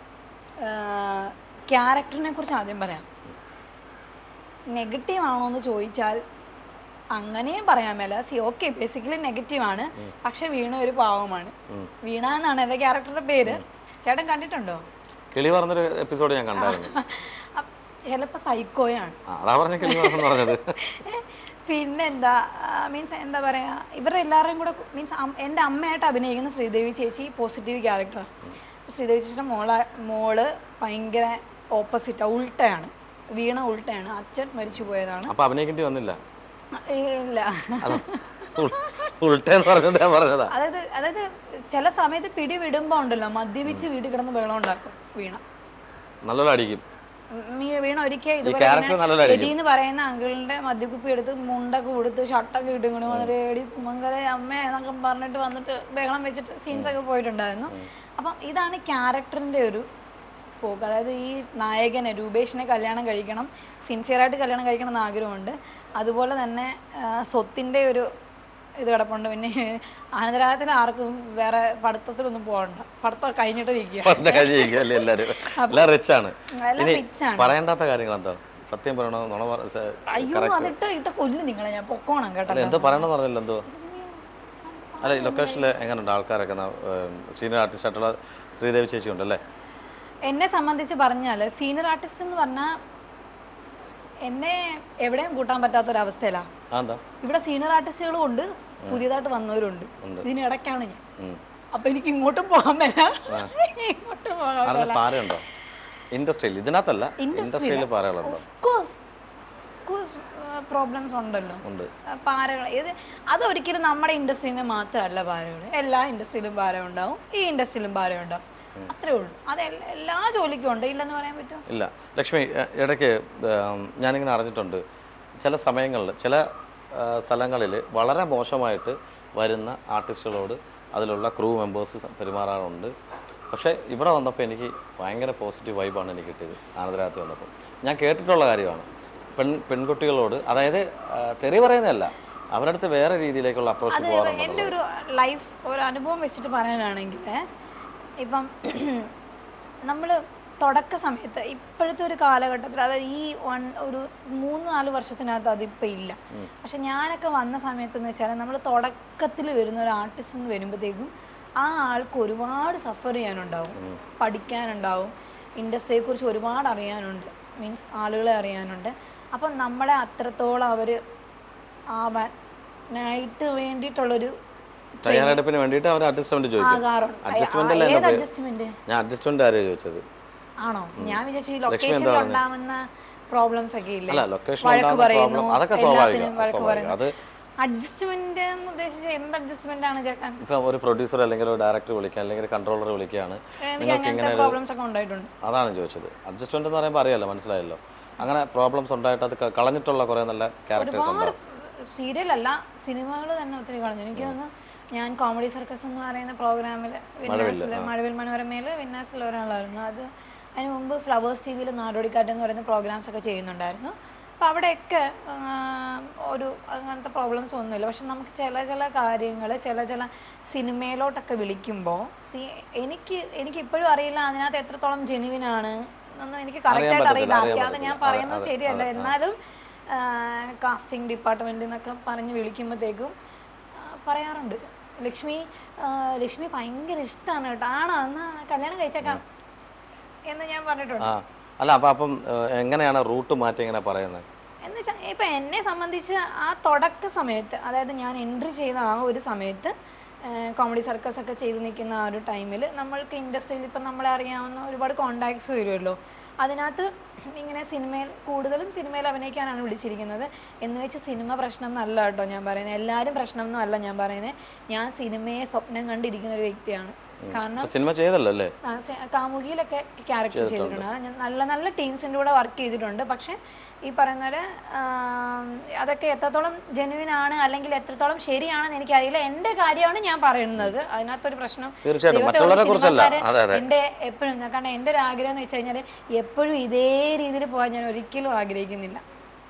ക്യാരക്ടറിനെ കുറിച്ച് ആദ്യം പറയാം നെഗറ്റീവ് ആണോ എന്ന് ചോദിച്ചാൽ അങ്ങനെയും പറയാൻ മേല സി ഓക്കെ ബേസിക്കലി നെഗറ്റീവ് ആണ് പക്ഷെ വീണ ഒരു പാവമാണ് വീണ എന്നാണ് എൻ്റെ ക്യാരക്ടറുടെ പേര് ചേട്ടൻ കണ്ടിട്ടുണ്ടോ കിളി പറഞ്ഞൊരു എപ്പിസോഡ് ഞാൻ കണ്ടായിരുന്നു ചിലപ്പോൾ സൈക്കോയാണ് ആ, അതാ പറഞ്ഞ കിളി പറഞ്ഞു പറഞ്ഞത് പിന്നെന്താ മീൻസ് എന്താ പറയാ ഇവരുടെ എല്ലാവരുടെയും കൂടെ മീൻസ് എൻ്റെ അമ്മയായിട്ട് അഭിനയിക്കുന്ന ശ്രീദേവി ചേച്ചി പോസിറ്റീവ് ക്യാരക്ടറാണ് ശ്രീദേവി ചേച്ചിയുടെ മോള മോള് ഭയങ്കര ഓപ്പോസിറ്റാണ് ഉൾട്ടയാണ് വീണ ഉൾട്ടയാണ് അച്ഛൻ മരിച്ചു പോയതാണ് അപ്പൊ അഭിനയിക്കേണ്ടി വന്നില്ല ഇല്ല ഉൾട്ടേന്ന് പറഞ്ഞിട്ട് ഞാൻ പറഞ്ഞതാ അതായത് അതായത് ചില സമയത്ത് പിടി വിടുമ്പോ ഉണ്ടല്ലോ മദ്യപിച്ച് വീട്ടിൽ കിടന്ന് ബഹളം ഉണ്ടാക്കും വീണ നല്ലോണം അടിക്കും മീ- വീണ ഒരിക്കൽ character നല്ലോണം ഇതുപോലെ എതി എന്ന് പറയുന്ന അങ്കിളിന്റെ മദ്യക്കുപ്പി എടുത്ത് മുണ്ടൊക്കെ കൊടുത്ത് ഷർട്ടൊക്കെ ഇട്ട് ഇങ്ങനെ വന്നിട്ട് എടി സുമംഗല അമ്മ എന്നൊക്കെ പറഞ്ഞിട്ട് വന്നിട്ട് ബഹളം വെച്ചിട്ട് സീൻസ് ഒക്കെ പോയിട്ടുണ്ടായിരുന്നു അപ്പം ഇതാണ് ക്യാരക്ടറിന്റെ ഒരു പോക്ക് അതായത് ഈ നായകനെ രൂപേഷിനെ കല്യാണം കഴിക്കണം സിൻസിയറായിട്ട് കല്യാണം കഴിക്കണം എന്ന് ആഗ്രഹമുണ്ട് അതുപോലെ തന്നെ ആ, സ്വത്തിന്റെ ഒരു ഇത് കിടപ്പുണ്ട് പിന്നെ ആനന്ദരാഗത്തിൽ ആർക്കും വേറെ പഠിത്തത്തിലൊന്നും പോകണ്ട പഠിത്തം കഴിഞ്ഞിട്ട് നിൽക്കുക പണ്ട് കഴിയിരിക്കും അല്ലേ എല്ലാരും എല്ലാം റിച്ച് ആണ് എല്ലാം ഇനി rich ആണ്. പറയേണ്ടാത്ത കാര്യങ്ങൾ എന്താ സത്യം പറയണോ നുണ പറ- സ- അയ്യോ അതിട്ട് ഇട്ട് കൊല്ലും നിങ്ങളെ ഞാൻ പൊക്കോണം കേട്ടോ അല്ല എന്തോ പറയണമെന്ന് പറഞ്ഞില്ല എന്തോ അല്ല ഈ ലൊക്കേഷനിൽ എങ്ങനെയുണ്ട് ആൾക്കാരൊക്കെ സീനിയർ ആർട്ടിസ്റ്റ് ആയിട്ടുള്ള ശ്രീദേവി ചേച്ചി ഉണ്ടല്ലേ എന്നെ സംബന്ധിച്ച് പറഞ്ഞാൽ സീനിയർ ആർട്ടിസ്റ്റ് എന്ന് പറഞ്ഞാൽ എന്നെ എവിടെയും കൂട്ടാൻ പറ്റാത്തൊരവസ്ഥയിലാണ് ആ എന്താ ഇവിടെ സീനിയർ ആർട്ടിസ്റ്റുകളും ഉണ്ട് പുതിയതായിട്ട് വന്നവരുണ്ട് ഇതിനിടയ്ക്കാണ് ഞാൻ ഉം. അപ്പൊ എനിക്ക് ഇങ്ങോട്ടും പോകാൻ പറ്റാം ഇങ്ങോട്ടും പോകാൻ ആരുടെ പാരയുണ്ടോ ഇൻഡസ്ട്രിയിൽ ഇതിനകത്തല്ല ഇൻഡസ്ട്രിയിൽ പാരകളുണ്ടോ പ്രോബ്ലംസ് ഉണ്ടല്ലോ ഉണ്ട് ആ, പാരകൾ ഇത് അതൊരിക്കലും നമ്മുടെ ഇൻഡസ്ട്രീനെ മാത്രമല്ല പാരകൾ എല്ലാ ഇൻഡസ്ട്രിയിലും പാര ഉണ്ടാവും ഈ ഇൻഡസ്ട്രിയിലും പാര ഉണ്ടാവും അത്രേ ഉള്ളൂ അത് എൽ- എല്ലാ ജോലിക്കും ഉണ്ട് ഇല്ലെന്ന് പറയാൻ പറ്റുമോ ഇല്ല ലക്ഷ്മി എ- ഇടയ്ക്ക് ഉം, ഞാനിങ്ങനെ അറിഞ്ഞിട്ടുണ്ട് ചില സമയങ്ങളിൽ ചില സ്ഥലങ്ങളിൽ വളരെ മോശമായിട്ട് വരുന്ന ആർട്ടിസ്റ്റുകളോട് അതിലുള്ള ക്രൂ മെമ്പേഴ്സ് പെരുമാറാറുണ്ട് പക്ഷേ ഇവിടെ വന്നപ്പോൾ എനിക്ക് ഭയങ്കര പോസിറ്റീവ് വൈബാണ് എനിക്ക് കിട്ടിയത് ആനന്ദരാഗത്തിൽ വന്നപ്പോൾ ഞാൻ കേട്ടിട്ടുള്ള കാര്യമാണ് പെൺ പെൺകുട്ടികളോട് അതായത് ആ, തെറി പറയുന്നതല്ല അവരുടെ അടുത്ത് വേറെ രീതിയിലേക്കുള്ള അപ്രോച്ച് പോകാറുണ്ട് എൻ്റെ ഒരു ലൈഫ് ഒരു അനുഭവം വെച്ചിട്ട് പറയാനാണെങ്കിൽ ഇപ്പം നമ്മൾ തുടക്ക സമയത്ത് ഇപ്പോഴത്തെ ഒരു കാലഘട്ടത്തിൽ അതായത് ഈ വൺ ഒരു മൂന്ന് നാല് വർഷത്തിനകത്ത് അതിപ്പോൾ ഇല്ല പക്ഷെ ഞാനൊക്കെ വന്ന സമയത്ത് എന്ന് വെച്ചാൽ നമ്മൾ തുടക്കത്തിൽ വരുന്ന ഒരു ആർട്ടിസ്റ്റ് എന്ന് വരുമ്പോഴത്തേക്കും ആ ആൾക്ക് ഒരുപാട് സഫർ ചെയ്യാനുണ്ടാവും പഠിക്കാനുണ്ടാവും ഇൻഡസ്ട്രിയെ കുറിച്ച് ഒരുപാട് അറിയാനുണ്ട് മീൻസ് ആളുകളെ അറിയാനുണ്ട് അപ്പം നമ്മളെ അത്രത്തോളം അവർ ആവാനായിട്ട് വേണ്ടിയിട്ടുള്ളൊരു തയ്യാറെടുപ്പിന് വേണ്ടിയിട്ട് അവർ അഡ്ജസ്റ്റ്മെന്റ് ചോദിക്കും ആകാറുണ്ട് Adjustment അല്ല ഏത് എന്താ അഡ്ജസ്റ്റ്മെന്റ് ഞാൻ അഡ്ജസ്റ്റ്മെന്റ് ആരെയാണ് ചോദിച്ചത് ആണോ ഞാൻ വിചാരിച്ചു ഈ ലൊക്കേഷനിൽ ഉണ്ടാവുന്ന പ്രോബ്ലംസ് ഒക്കെ ഇല്ലേ അല്ല ലൊക്കേഷൻ വഴക്ക് ഉണ്ടാകുന്ന പറയുന്നു പ്രോബ്ലം അതൊക്കെ എല്ലാത്തിനും സ്വാഭാവികം വഴക്ക് സ്വാഭാവികം പറയുന്നു അത് അഡ്ജസ്റ്റ്മെന്റ് എന്ന് ഉദ്ദേശിച്ച എന്ത് അഡ്ജസ്റ്റ്മെന്റ് ആണ് ചേട്ടൻ ഇപ്പം ഒരു പ്രൊഡ്യൂസർ അല്ലെങ്കിൽ ഒരു ഡയറക്ടർ വിളിക്കുക അല്ലെങ്കിൽ കൺട്രോളർ വിളിക്കുകയാണ് എനിക്ക് അങ്ങനത്തെ പ്രോബ്ലംസ് ഒക്കെ ഉണ്ടായിട്ടുണ്ട് അതാണ് ചോദിച്ചത് അഡ്ജസ്റ്റ്മെന്റ് എന്ന് പറയുമ്പോൾ അറിയാലോ മനസ്സിലായല്ലോ അങ്ങനെ പ്രോബ്ലംസ് ഉണ്ടായിട്ട് അത് ക- കളഞ്ഞിട്ടുള്ള കുറേ നല്ല ക്യാരക്ടേഴ്സ് ഒരുപാട് ഉണ്ടാവും സീരിയൽ അല്ല സിനിമകൾ തന്നെ ഒത്തിരി കളഞ്ഞു എനിക്ക് തോന്നുന്നു ഞാൻ കോമഡി സർക്കസ് എന്ന് പറയുന്ന പ്രോഗ്രാമിൽ വിന്നാസിൽ മഴവിൽ മനോരമയിൽ വിന്നാസിൽ ഒരാളായിരുന്നു അത് അതിന് മുമ്പ് ഫ്ലവേഴ്സ് ടി വിയിൽ നാടോടിക്കാറ്റ് എന്ന് പറയുന്ന പ്രോഗ്രാംസ് ഒക്കെ ചെയ്യുന്നുണ്ടായിരുന്നു അപ്പം അവിടെയൊക്കെ ആ, ഒരു അങ്ങനത്തെ പ്രോബ്ലംസ് ഒന്നുമില്ല പക്ഷെ നമുക്ക് ചില ചില കാര്യങ്ങൾ ചില ചില സിനിമയിലോട്ടൊക്കെ വിളിക്കുമ്പോൾ സി എനിക്ക് എനിക്ക് ഇപ്പോഴും അറിയില്ല അതിനകത്ത് എത്രത്തോളം ജെനുവിൻ ആണ് എന്നൊന്നും എനിക്ക് കറക്റ്റായിട്ട് അറിയില്ല അറിയാതെ ഞാൻ പറയുന്നത് ശരിയല്ല എന്നാലും കാസ്റ്റിംഗ് ഡിപ്പാർട്ട്മെൻറ്റിൽ നിന്നൊക്കെ പറഞ്ഞ് വിളിക്കുമ്പോഴത്തേക്കും ആ, പറയാറുണ്ട് ലക്ഷ്മി ആ, ലക്ഷ്മി ഭയങ്കര ഇഷ്ടമാണ് കേട്ടോ ആണോ എന്നാ കല്യാണം കഴിച്ചേക്കാം എന്ന് ഞാൻ പറഞ്ഞിട്ടുണ്ട് ആ അല്ല അപ്പം അപ്പം ഏഹ്, എങ്ങനെയാണ് റൂട്ട് മാറ്റി എങ്ങനെ പറയുന്നത് എന്ന് വെച്ചാൽ ഇപ്പം എന്നെ സംബന്ധിച്ച് ആ തുടക്ക സമയത്ത് അതായത് ഞാൻ എൻട്രി ചെയ്ത ആ ഒരു സമയത്ത് കോമഡി സർക്കസ് ഒക്കെ ചെയ്ത് നിൽക്കുന്ന ആ ഒരു ടൈമിൽ നമ്മൾക്ക് ഇൻഡസ്ട്രിയിൽ ഇപ്പം നമ്മളെ അറിയാവുന്ന ഒരുപാട് കോണ്ടാക്ട്സ് വരുമല്ലോ അതിനകത്ത് ഇങ്ങനെ സിനിമയിൽ കൂടുതലും സിനിമയിൽ അഭിനയിക്കാനാണ് വിളിച്ചിരിക്കുന്നത് എന്ന് വെച്ച് സിനിമ പ്രശ്നം എന്നല്ല കേട്ടോ ഞാൻ പറയുന്നത് എല്ലാവരും പ്രശ്നം ഒന്നും അല്ല ഞാൻ പറയുന്നത് ഞാൻ സിനിമയെ സ്വപ്നം കണ്ടിരിക്കുന്ന ഒരു വ്യക്തിയാണ് കാരണം സിനിമ ചെയ്തല്ലോ അല്ലേ ആ, സെ- കാമുകിയിലൊക്കെ ക്യാരക്ടർ ചെയ്തിട്ടുണ്ട് അത് ഞാൻ നല്ല നല്ല ടീംസിൻ്റെ കൂടെ വർക്ക് ചെയ്തിട്ടുണ്ട് പക്ഷെ ഈ പറയുന്ന പോലെ ആം, അതൊക്കെ എത്രത്തോളം ജെനുവിൻ ആണ് അല്ലെങ്കിൽ എത്രത്തോളം ശരിയാണെന്ന് എനിക്കറിയില്ല എൻ്റെ കാര്യമാണ് ഞാൻ പറയുന്നത് അതിനകത്തൊരു പ്രശ്നം തീർച്ചയായിട്ടും ദൈവത്തെ മറ്റുള്ളവരെ ഓർത്ത് കുറിച്ചല്ല സിനിമാക്കാര് അതെ അതെ എൻ്റെ എപ്പോഴും കാരണം എൻ്റെ ഒരു ആഗ്രഹം എന്ന് വെച്ച് കഴിഞ്ഞാൽ എപ്പോഴും ഇതേ രീതിയിൽ പോകാൻ ഞാൻ ഒരിക്കലും ആഗ്രഹിക്കുന്നില്ല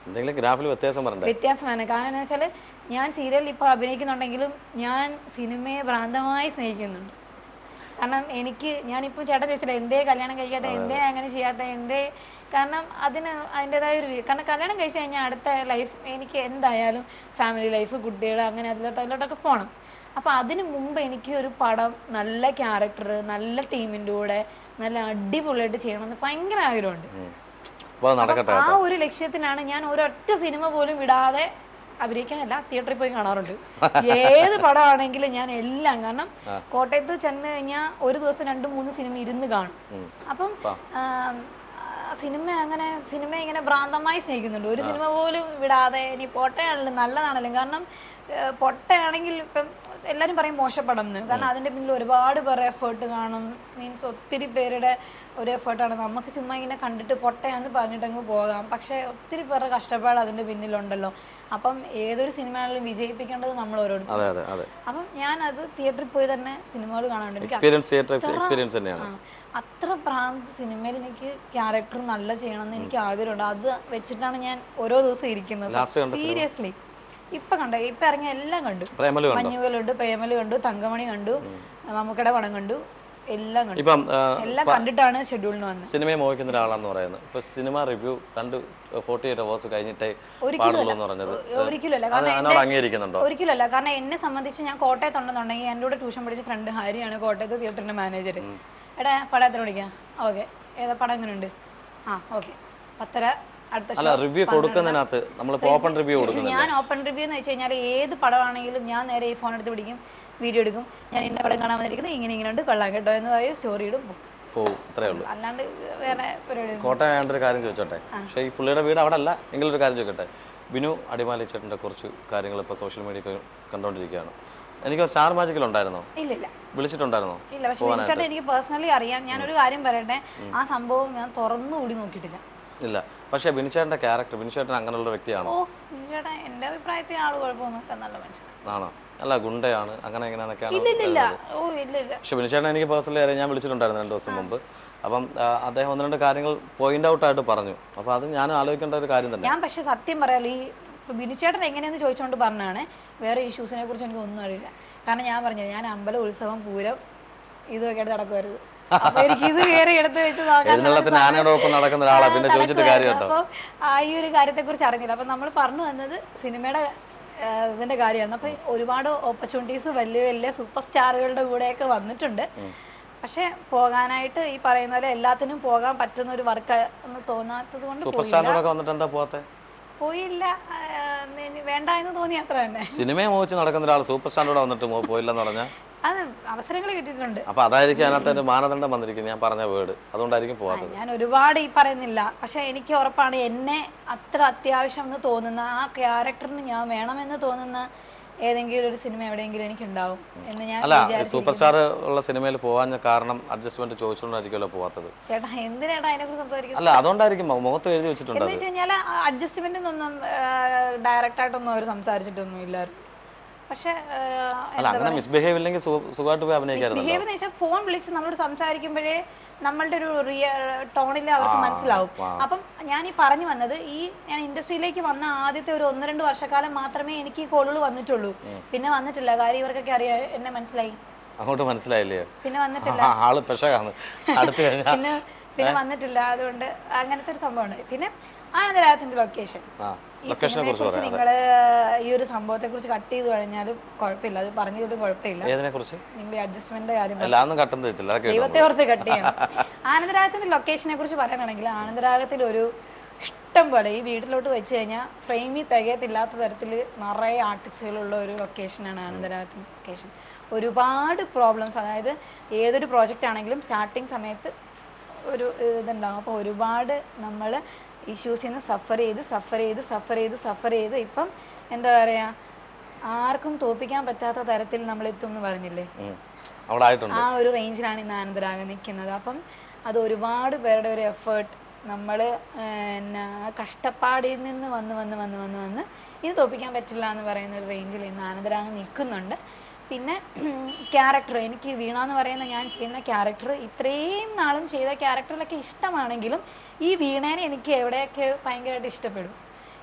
എന്തെങ്കിലും ഗ്രാഫിൽ വ്യത്യാസം വരണ്ടേ വ്യത്യാസമാണ് കാരണം എന്താ വെച്ചാൽ ഞാൻ സീരിയലിൽ ഇപ്പോൾ അഭിനയിക്കുന്നുണ്ടെങ്കിലും ഞാൻ സിനിമയെ ഭ്രാന്തമായി സ്നേഹിക്കുന്നുണ്ട് കാരണം എനിക്ക് ഞാനിപ്പോൾ ചേട്ടൻ ചോദിച്ചില്ല എന്തേ കല്യാണം കഴിക്കാത്ത എന്തേ അങ്ങനെ ചെയ്യാത്ത എന്തേ കാരണം അതിന് അതിൻ്റെതായ ഒരു രീതി- കാരണം കല്യാണം കഴിച്ച് കഴിഞ്ഞാൽ അടുത്ത ലൈഫ് എനിക്ക് എന്തായാലും ഫാമിലി ലൈഫ് കുട്ടികൾ അങ്ങനെ അതിലോട്ട് അതിലോട്ടൊക്കെ പോകണം അപ്പോൾ അതിന് മുമ്പ് എനിക്ക് ഒരു പടം നല്ല ക്യാരക്ടർ നല്ല ടീമിൻ്റെ കൂടെ നല്ല അടിപൊളിയായിട്ട് ചെയ്യണമെന്ന് ഭയങ്കര ആഗ്രഹമുണ്ട് അപ്പോൾ അത് നടക്കട്ടെ ആ ഒരു ലക്ഷ്യത്തിനാണ് ഞാൻ ഒരൊറ്റ സിനിമ പോലും വിടാതെ അഭിനയിക്കാനല്ല തിയേറ്ററിൽ പോയി കാണാറുണ്ട് ഏത് പടമാണെങ്കിലും ഞാൻ എല്ലാം കാരണം കോട്ടയത്ത് ചെന്ന് കഴിഞ്ഞാൽ ഒരു ദിവസം രണ്ട് മൂന്ന് സിനിമ ഇരുന്ന് കാണും അപ്പം ആം, ആ, സിനിമ അങ്ങനെ സിനിമ ഇങ്ങനെ ഭ്രാന്തമായി സ്നേഹിക്കുന്നുണ്ട് ഒരു സിനിമ പോലും വിടാതെ ഇനി പൊട്ടയാണല്ലോ നല്ലതാണല്ലോ കാരണം ഏഹ്, പൊട്ടയാണെങ്കിൽ ഇപ്പം എല്ലാവരും പറയും മോശപ്പടം എന്ന് കാരണം അതിൻ്റെ പിന്നിൽ ഒരുപാട് പേർ എഫേർട്ട് കാണും മീൻസ് ഒത്തിരി പേരുടെ ഒരു എഫേർട്ടാണ് നമുക്ക് ചുമ്മാ ഇങ്ങനെ കണ്ടിട്ട് പൊട്ടയാന്ന് പറഞ്ഞിട്ടങ്ങ് പോകാം പക്ഷേ ഒത്തിരി പേരുടെ കഷ്ടപ്പാട് അതിൻ്റെ പിന്നിലുണ്ടല്ലോ അപ്പം ഏതൊരു സിനിമയാണെങ്കിലും വിജയിപ്പിക്കേണ്ടത് നമ്മൾ ഓരോരുത്തർ അതെ അതെ അതെ അപ്പം ഞാൻ അത് തിയേറ്ററിൽ പോയി തന്നെ സിനിമകൾ കാണാറുണ്ട് എനിക്ക് എക്സ്പീരിയൻസ് തിയേറ്റർ എക്സ്പീരിയൻസ് തന്നെയാണ് ആ, അത്ര പ്രാന്ത് സിനിമയിൽ എനിക്ക് ക്യാരക്ടർ നല്ല ചെയ്യണമെന്ന് എനിക്ക് ആഗ്രഹമുണ്ട് അത് വെച്ചിട്ടാണ് ഞാൻ ഓരോ ദിവസം ഇരിക്കുന്നത് ലാസ്റ്റ് കണ്ട സീരിയസ്ലി ഇപ്പൊ കണ്ട ഇപ്പൊ ഇറങ്ങിയ എല്ലാം കണ്ടു പ്രേമലു കണ്ടോ മഞ്ഞുകൾ കണ്ടു പ്രേമല് കണ്ടു തങ്കമണി കണ്ടു മമ്മൂക്കയുടെ പടം കണ്ടു എല്ലാം കണ്ടു ഇപ്പം ആ, എല്ലാം കണ്ടിട്ടാണ് ഷെഡ്യൂളിന് വന്നത് സിനിമയെ മോഹിക്കുന്ന ഒരാളാണെന്ന് പറയുന്നത് ഇപ്പൊ സിനിമ റിവ്യൂ രണ്ട് ഫോർട്ടി എയ്റ്റ് അവേഴ്സ് കഴിഞ്ഞിട്ടേ ഒരിക്കലും പാടുള്ളൂ എന്ന് പറഞ്ഞത് ഒരിക്കലുമല്ല അത് കാരണം അതിനോട് അംഗീകരിക്കുന്നുണ്ടോ ഒരിക്കലല്ല കാരണം എന്നെ സംബന്ധിച്ച് ഞാൻ കോട്ടയത്തുണ്ടെന്നുണ്ടെങ്കിൽ എൻ്റെ കൂടെ ട്യൂഷൻ പഠിച്ച ഫ്രണ്ട് ഹരിയാണ് കോട്ടയത്ത് തിയേറ്ററിന്റെ മാനേജർ എടാ പടം എത്ര പഠിക്കാം ഓക്കെ ഏതാ പടം എങ്ങനെയുണ്ട് ആ ഓക്കെ പത്തര അടുത്ത അല്ല show റിവ്യൂ കൊടുക്കുന്നതിനകത്ത് നമ്മൾ ഓപ്പൺ റിവ്യൂ കൊടുക്കുന്നുണ്ട് ഞാൻ ഓപ്പൺ റിവ്യൂ എന്ന് വെച്ച് കഴിഞ്ഞാൽ ഏത് പടമാണെങ്കിലും ഞാൻ നേരെ ഈ ഫോൺ എടുത്ത് പിടിക്കും വീഡിയോ എടുക്കും ഞാൻ ഇന്ന പടം കാണാൻ വന്നിരിക്കുന്നത് ഇങ്ങനെ ഇങ്ങനെ ഉണ്ട് കൊള്ളാം കേട്ടോ എന്ന് പറയും സ്റ്റോറി ഇടും പോകും. പോവും ഇത്രേ ഉള്ളൂ അല്ലാണ്ട് വേറെ പരിപാടി കോട്ടയം ആയതുകൊണ്ട് ഒരു കാര്യം ചോദിച്ചോട്ടെ പക്ഷേ ഈ പുള്ളിയുടെ വീട് അവിടെ അല്ല എങ്കിലൊരു കാര്യം ചോദിക്കട്ടെ ബിനു അടിമാലി ചേട്ടൻ്റെ കുറച്ച് കാര്യങ്ങൾ ഇപ്പോൾ സോഷ്യൽ മീഡിയ കണ്ടുകൊണ്ടിരിക്കുകയാണ് എനിക്ക് സ്റ്റാർ മാജിക്കിൽ ഉണ്ടായിരുന്നോ ഇല്ല ഇല്ല വിളിച്ചിട്ടുണ്ടായിരുന്നോ ഇല്ല പക്ഷെ വിനിച്ചേട്ടൻ എനിക്ക് പേഴ്സണലി അറിയാം ഞാനൊരു കാര്യം പറയട്ടെ ആ സംഭവം ഞാൻ തുറന്നുകൂടി നോക്കിയിട്ടില്ല ഇല്ല പക്ഷേ ബിനിച്ചേട്ടൻ്റെ ക്യാരക്ടർ ബിനിച്ചേട്ടൻ അങ്ങനെയുള്ള വ്യക്തിയാണോ ഓ വിനിച്ചേട്ടൻ എൻ്റെ അഭിപ്രായത്തിൽ ആള് കുഴപ്പമൊന്നുമില്ല നല്ല മനുഷ്യൻ ആണോ അല്ല ഗുണ്ടയാണ് അങ്ങനെ എങ്ങനെയാണെന്നൊക്കെയാണ് ഇല്ല ഇല്ല ഇല്ല ഓ ഇല്ല ഇല്ല പക്ഷെ ബിനിച്ചേട്ടൻ എനിക്ക് പേഴ്സണലി അറിയാം ഞാൻ വിളിച്ചിട്ടുണ്ടായിരുന്നു രണ്ട് ദിവസം മുമ്പ് അപ്പം ആ, അദ്ദേഹം ഒന്ന് രണ്ട് കാര്യങ്ങൾ പോയിന്റ് ഔട്ട് ആയിട്ട് പറഞ്ഞു അപ്പോൾ അത് ഞാൻ ആലോചിക്കേണ്ട ഒരു കാര്യം തന്നെ ഞാൻ പക്ഷെ സത്യം പറയാലോ ഈ ഇപ്പൊ ബിനിച്ചേട്ടൻ എങ്ങനെയെന്ന് ചോദിച്ചുകൊണ്ട് പറഞ്ഞാണ് വേറെ ഇഷ്യൂസിനെ കുറിച്ച് എനിക്ക് ഒന്നും അറിയില്ല കാരണം ഞാൻ പറഞ്ഞത് ഞാൻ അമ്പല ഉത്സവം പൂരം ഇതൊക്കെ ആയിട്ട് നടക്കുമായിരുന്നു അപ്പൊ എനിക്ക് ഇത് കയറി എടുത്ത് വെച്ച് നോക്കാൻ എഴുന്നള്ളത്തിന് ആനയോടൊപ്പം നടക്കുന്ന ഒരാളാണ് പിന്നെ ചോദിച്ചിട്ട് കാര്യം കേട്ടോ അപ്പോൾ ആ ഈ ഒരു കാര്യത്തെ കുറിച്ച് അറിഞ്ഞില്ല അപ്പൊ നമ്മൾ പറഞ്ഞു വന്നത് സിനിമയുടെ ആ, ഇതിന്റെ കാര്യമാണ് അപ്പൊ ഒരുപാട് ഓപ്പർച്യൂണിറ്റീസ് വലിയ വലിയ സൂപ്പർ സ്റ്റാറുകളുടെ കൂടെയൊക്കെ വന്നിട്ടുണ്ട് പക്ഷെ പോകാനായിട്ട് ഈ പറയുന്ന പോലെ എല്ലാത്തിനും പോകാൻ പറ്റുന്ന ഒരു വർക്ക് എന്ന് തോന്നാത്തത് കൊണ്ട് സൂപ്പർ സ്റ്റാറിനോടൊക്കെ വന്നിട്ട് എന്താ പോകാത്തെ പോയില്ല ആ, ഇനി വേണ്ട എന്ന് തോന്നി അത്ര തന്നെ സിനിമയെ മോഹിച്ച് നടക്കുന്ന ഒരാൾ സൂപ്പർ സ്റ്റാറിനോട് വന്നിട്ട് മോ- പോയില്ലെന്ന് പറഞ്ഞാൽ അത് അവസരങ്ങൾ കിട്ടിയിട്ടുണ്ട് അപ്പോൾ അതായിരിക്കും അതിനകത്ത് ഒരു മാനദണ്ഡം വന്നിരിക്കുന്നത് ഞാൻ പറഞ്ഞ വേർഡ് അതുകൊണ്ടായിരിക്കും പോകാത്തത് ഞാൻ ഒരുപാട് ഈ പറയുന്നില്ല പക്ഷെ എനിക്ക് ഉറപ്പാണ് എന്നെ അത്ര അത്യാവശ്യം എന്ന് തോന്നുന്ന ആ ക്യാരക്ടറിന് ഞാൻ വേണമെന്ന് തോന്നുന്ന ഏതെങ്കിലും ഒരു സിനിമ എവിടെയെങ്കിലും എനിക്ക് ഉണ്ടാവും എന്ന് ഞാൻ അല്ല വിചാരിച്ചു സൂപ്പർ സ്റ്റാർ ഉള്ള സിനിമയിൽ പോകാൻ കാരണം അഡ്ജസ്റ്റ്മെന്റ് ചോദിച്ചുകൊണ്ടായിരിക്കുമല്ലോ പോകാത്തത് ചേട്ടാ എന്തിനാണ് അതിനെ കുറിച്ച് സംസാരിക്കുന്നത് അല്ല അതുകൊണ്ടായിരിക്കും മു- മുഖത്ത് എഴുതി വെച്ചിട്ടുണ്ട് എന്ന് വെച്ച് കഴിഞ്ഞാൽ അഡ്ജസ്റ്റ്മെന്റിനൊന്നും ഡയറക്റ്റ് ആയിട്ടൊന്നും അവർ സംസാരിച്ചിട്ടൊന്നും ഇല്ലായിരുന്നു പക്ഷെ അല്ല അങ്ങനെ മിസ്ബിഹേവ് ഇല്ലെങ്കിൽ സു- സുഖമായിട്ട് പോയി അഭിനയിക്കാറുണ്ട് ബിഹേവ് എന്ന് വെച്ചാൽ ഫോൺ വിളിച്ച് നമ്മളോട് സംസാരിക്കുമ്പോഴേ നമ്മളുടെ ഒരു റിയ ടോണിൽ അവർക്ക് മനസ്സിലാവും അപ്പം ഞാൻ ഈ പറഞ്ഞു വന്നത് ഈ ഞാൻ ഇൻഡസ്ട്രിയിലേക്ക് വന്ന ആദ്യത്തെ ഒരു ഒന്ന് രണ്ട് വർഷക്കാലം മാത്രമേ എനിക്ക് ഈ കോളുകൾ വന്നിട്ടുള്ളൂ പിന്നെ വന്നിട്ടില്ല കാര്യം ഇവർക്കൊക്കെ അറിയാം എന്നെ മനസ്സിലായി അങ്ങോട്ട് മനസ്സിലായില്ലേ പിന്നെ വന്നിട്ടില്ല ആ, ആള് പെശകാണ് അടുത്ത് കഴിഞ്ഞാൽ പിന്നെ പിന്നെ വന്നിട്ടില്ല അതുകൊണ്ട് അങ്ങനത്തെ ഒരു സംഭവം ഉണ്ടായി പിന്നെ ആനന്ദരാഗത്തിന്റെ ലൊക്കേഷൻ ആ ഈ ലൊക്കേഷനെ കുറിച്ച് കുറിച്ച് പറയാം നിങ്ങൾ ഈ ഒരു സംഭവത്തെ കുറിച്ച് കട്ട് ചെയ്ത് കഴിഞ്ഞാലും കുഴപ്പമില്ല അത് പറഞ്ഞതിലും കുഴപ്പമില്ല ഏതിനെ കുറിച്ച് നിങ്ങൾ അഡ്ജസ്റ്റ്മെന്റ് കാര്യം അല്ല അതൊന്നും കട്ടം തരത്തില്ല അതൊക്കെ ദൈവത്തെ ഓർത്ത് കട്ട് ചെയ്യണം ആനന്ദരാഗത്തിന്റെ ലൊക്കേഷനെ കുറിച്ച് പറയാനാണെങ്കിൽ ആനന്ദരാഗത്തിൽ ഒരു ഇഷ്ടം പോലെ ഈ വീട്ടിലോട്ട് വെച്ച് കഴിഞ്ഞാൽ ഫ്രെയിമിൽ തികയത്തില്ലാത്ത തരത്തിൽ നിറയെ ആർട്ടിസ്റ്റുകളുള്ള ഒരു ലൊക്കേഷനാണ് ആനന്ദരാഗത്തിന്റെ ലൊക്കേഷൻ ഒരുപാട് പ്രോബ്ലംസ് അതായത് ഏതൊരു പ്രോജക്റ്റ് ആണെങ്കിലും സ്റ്റാർട്ടിങ് സമയത്ത് ഒരു ഇതുണ്ടാകും അപ്പോൾ ഒരുപാട് നമ്മൾ ഇഷ്യൂസിൽ നിന്ന് സഫർ ചെയ്ത് സഫർ ചെയ്ത് സഫർ ചെയ്ത് സഫർ ചെയ്ത് ഇപ്പം എന്താ പറയുക ആർക്കും തോപ്പിക്കാൻ പറ്റാത്ത തരത്തിൽ നമ്മൾ എത്തും എന്ന് പറഞ്ഞില്ലേ ഉം. അവിടെ ആയിട്ടുണ്ട് ആ ഒരു റേഞ്ചിലാണ് ഇന്ന് ആനന്ദരാഗം നിൽക്കുന്നത് അപ്പം അത് ഒരുപാട് പേരുടെ ഒരു എഫേർട്ട് നമ്മൾ എന്നാ കഷ്ടപ്പാടിൽ നിന്ന് വന്ന് വന്ന് വന്ന് വന്ന് വന്ന് ഇത് തോപ്പിക്കാൻ പറ്റില്ല എന്ന് പറയുന്ന ഒരു റേഞ്ചിൽ ഇന്ന് ആനന്ദരാഗം നിൽക്കുന്നുണ്ട് പിന്നെ ക്യാരക്ടർ എനിക്ക് വീണ എന്ന് പറയുന്ന ഞാൻ ചെയ്യുന്ന ക്യാരക്ടർ ഇത്രയും നാളും ചെയ്ത ക്യാരക്ടറിലൊക്കെ ഇഷ്ടമാണെങ്കിലും ഈ വീണേനെ എനിക്ക് എവിടെയൊക്കെ ഭയങ്കരമായിട്ട് ഇഷ്ടപ്പെടും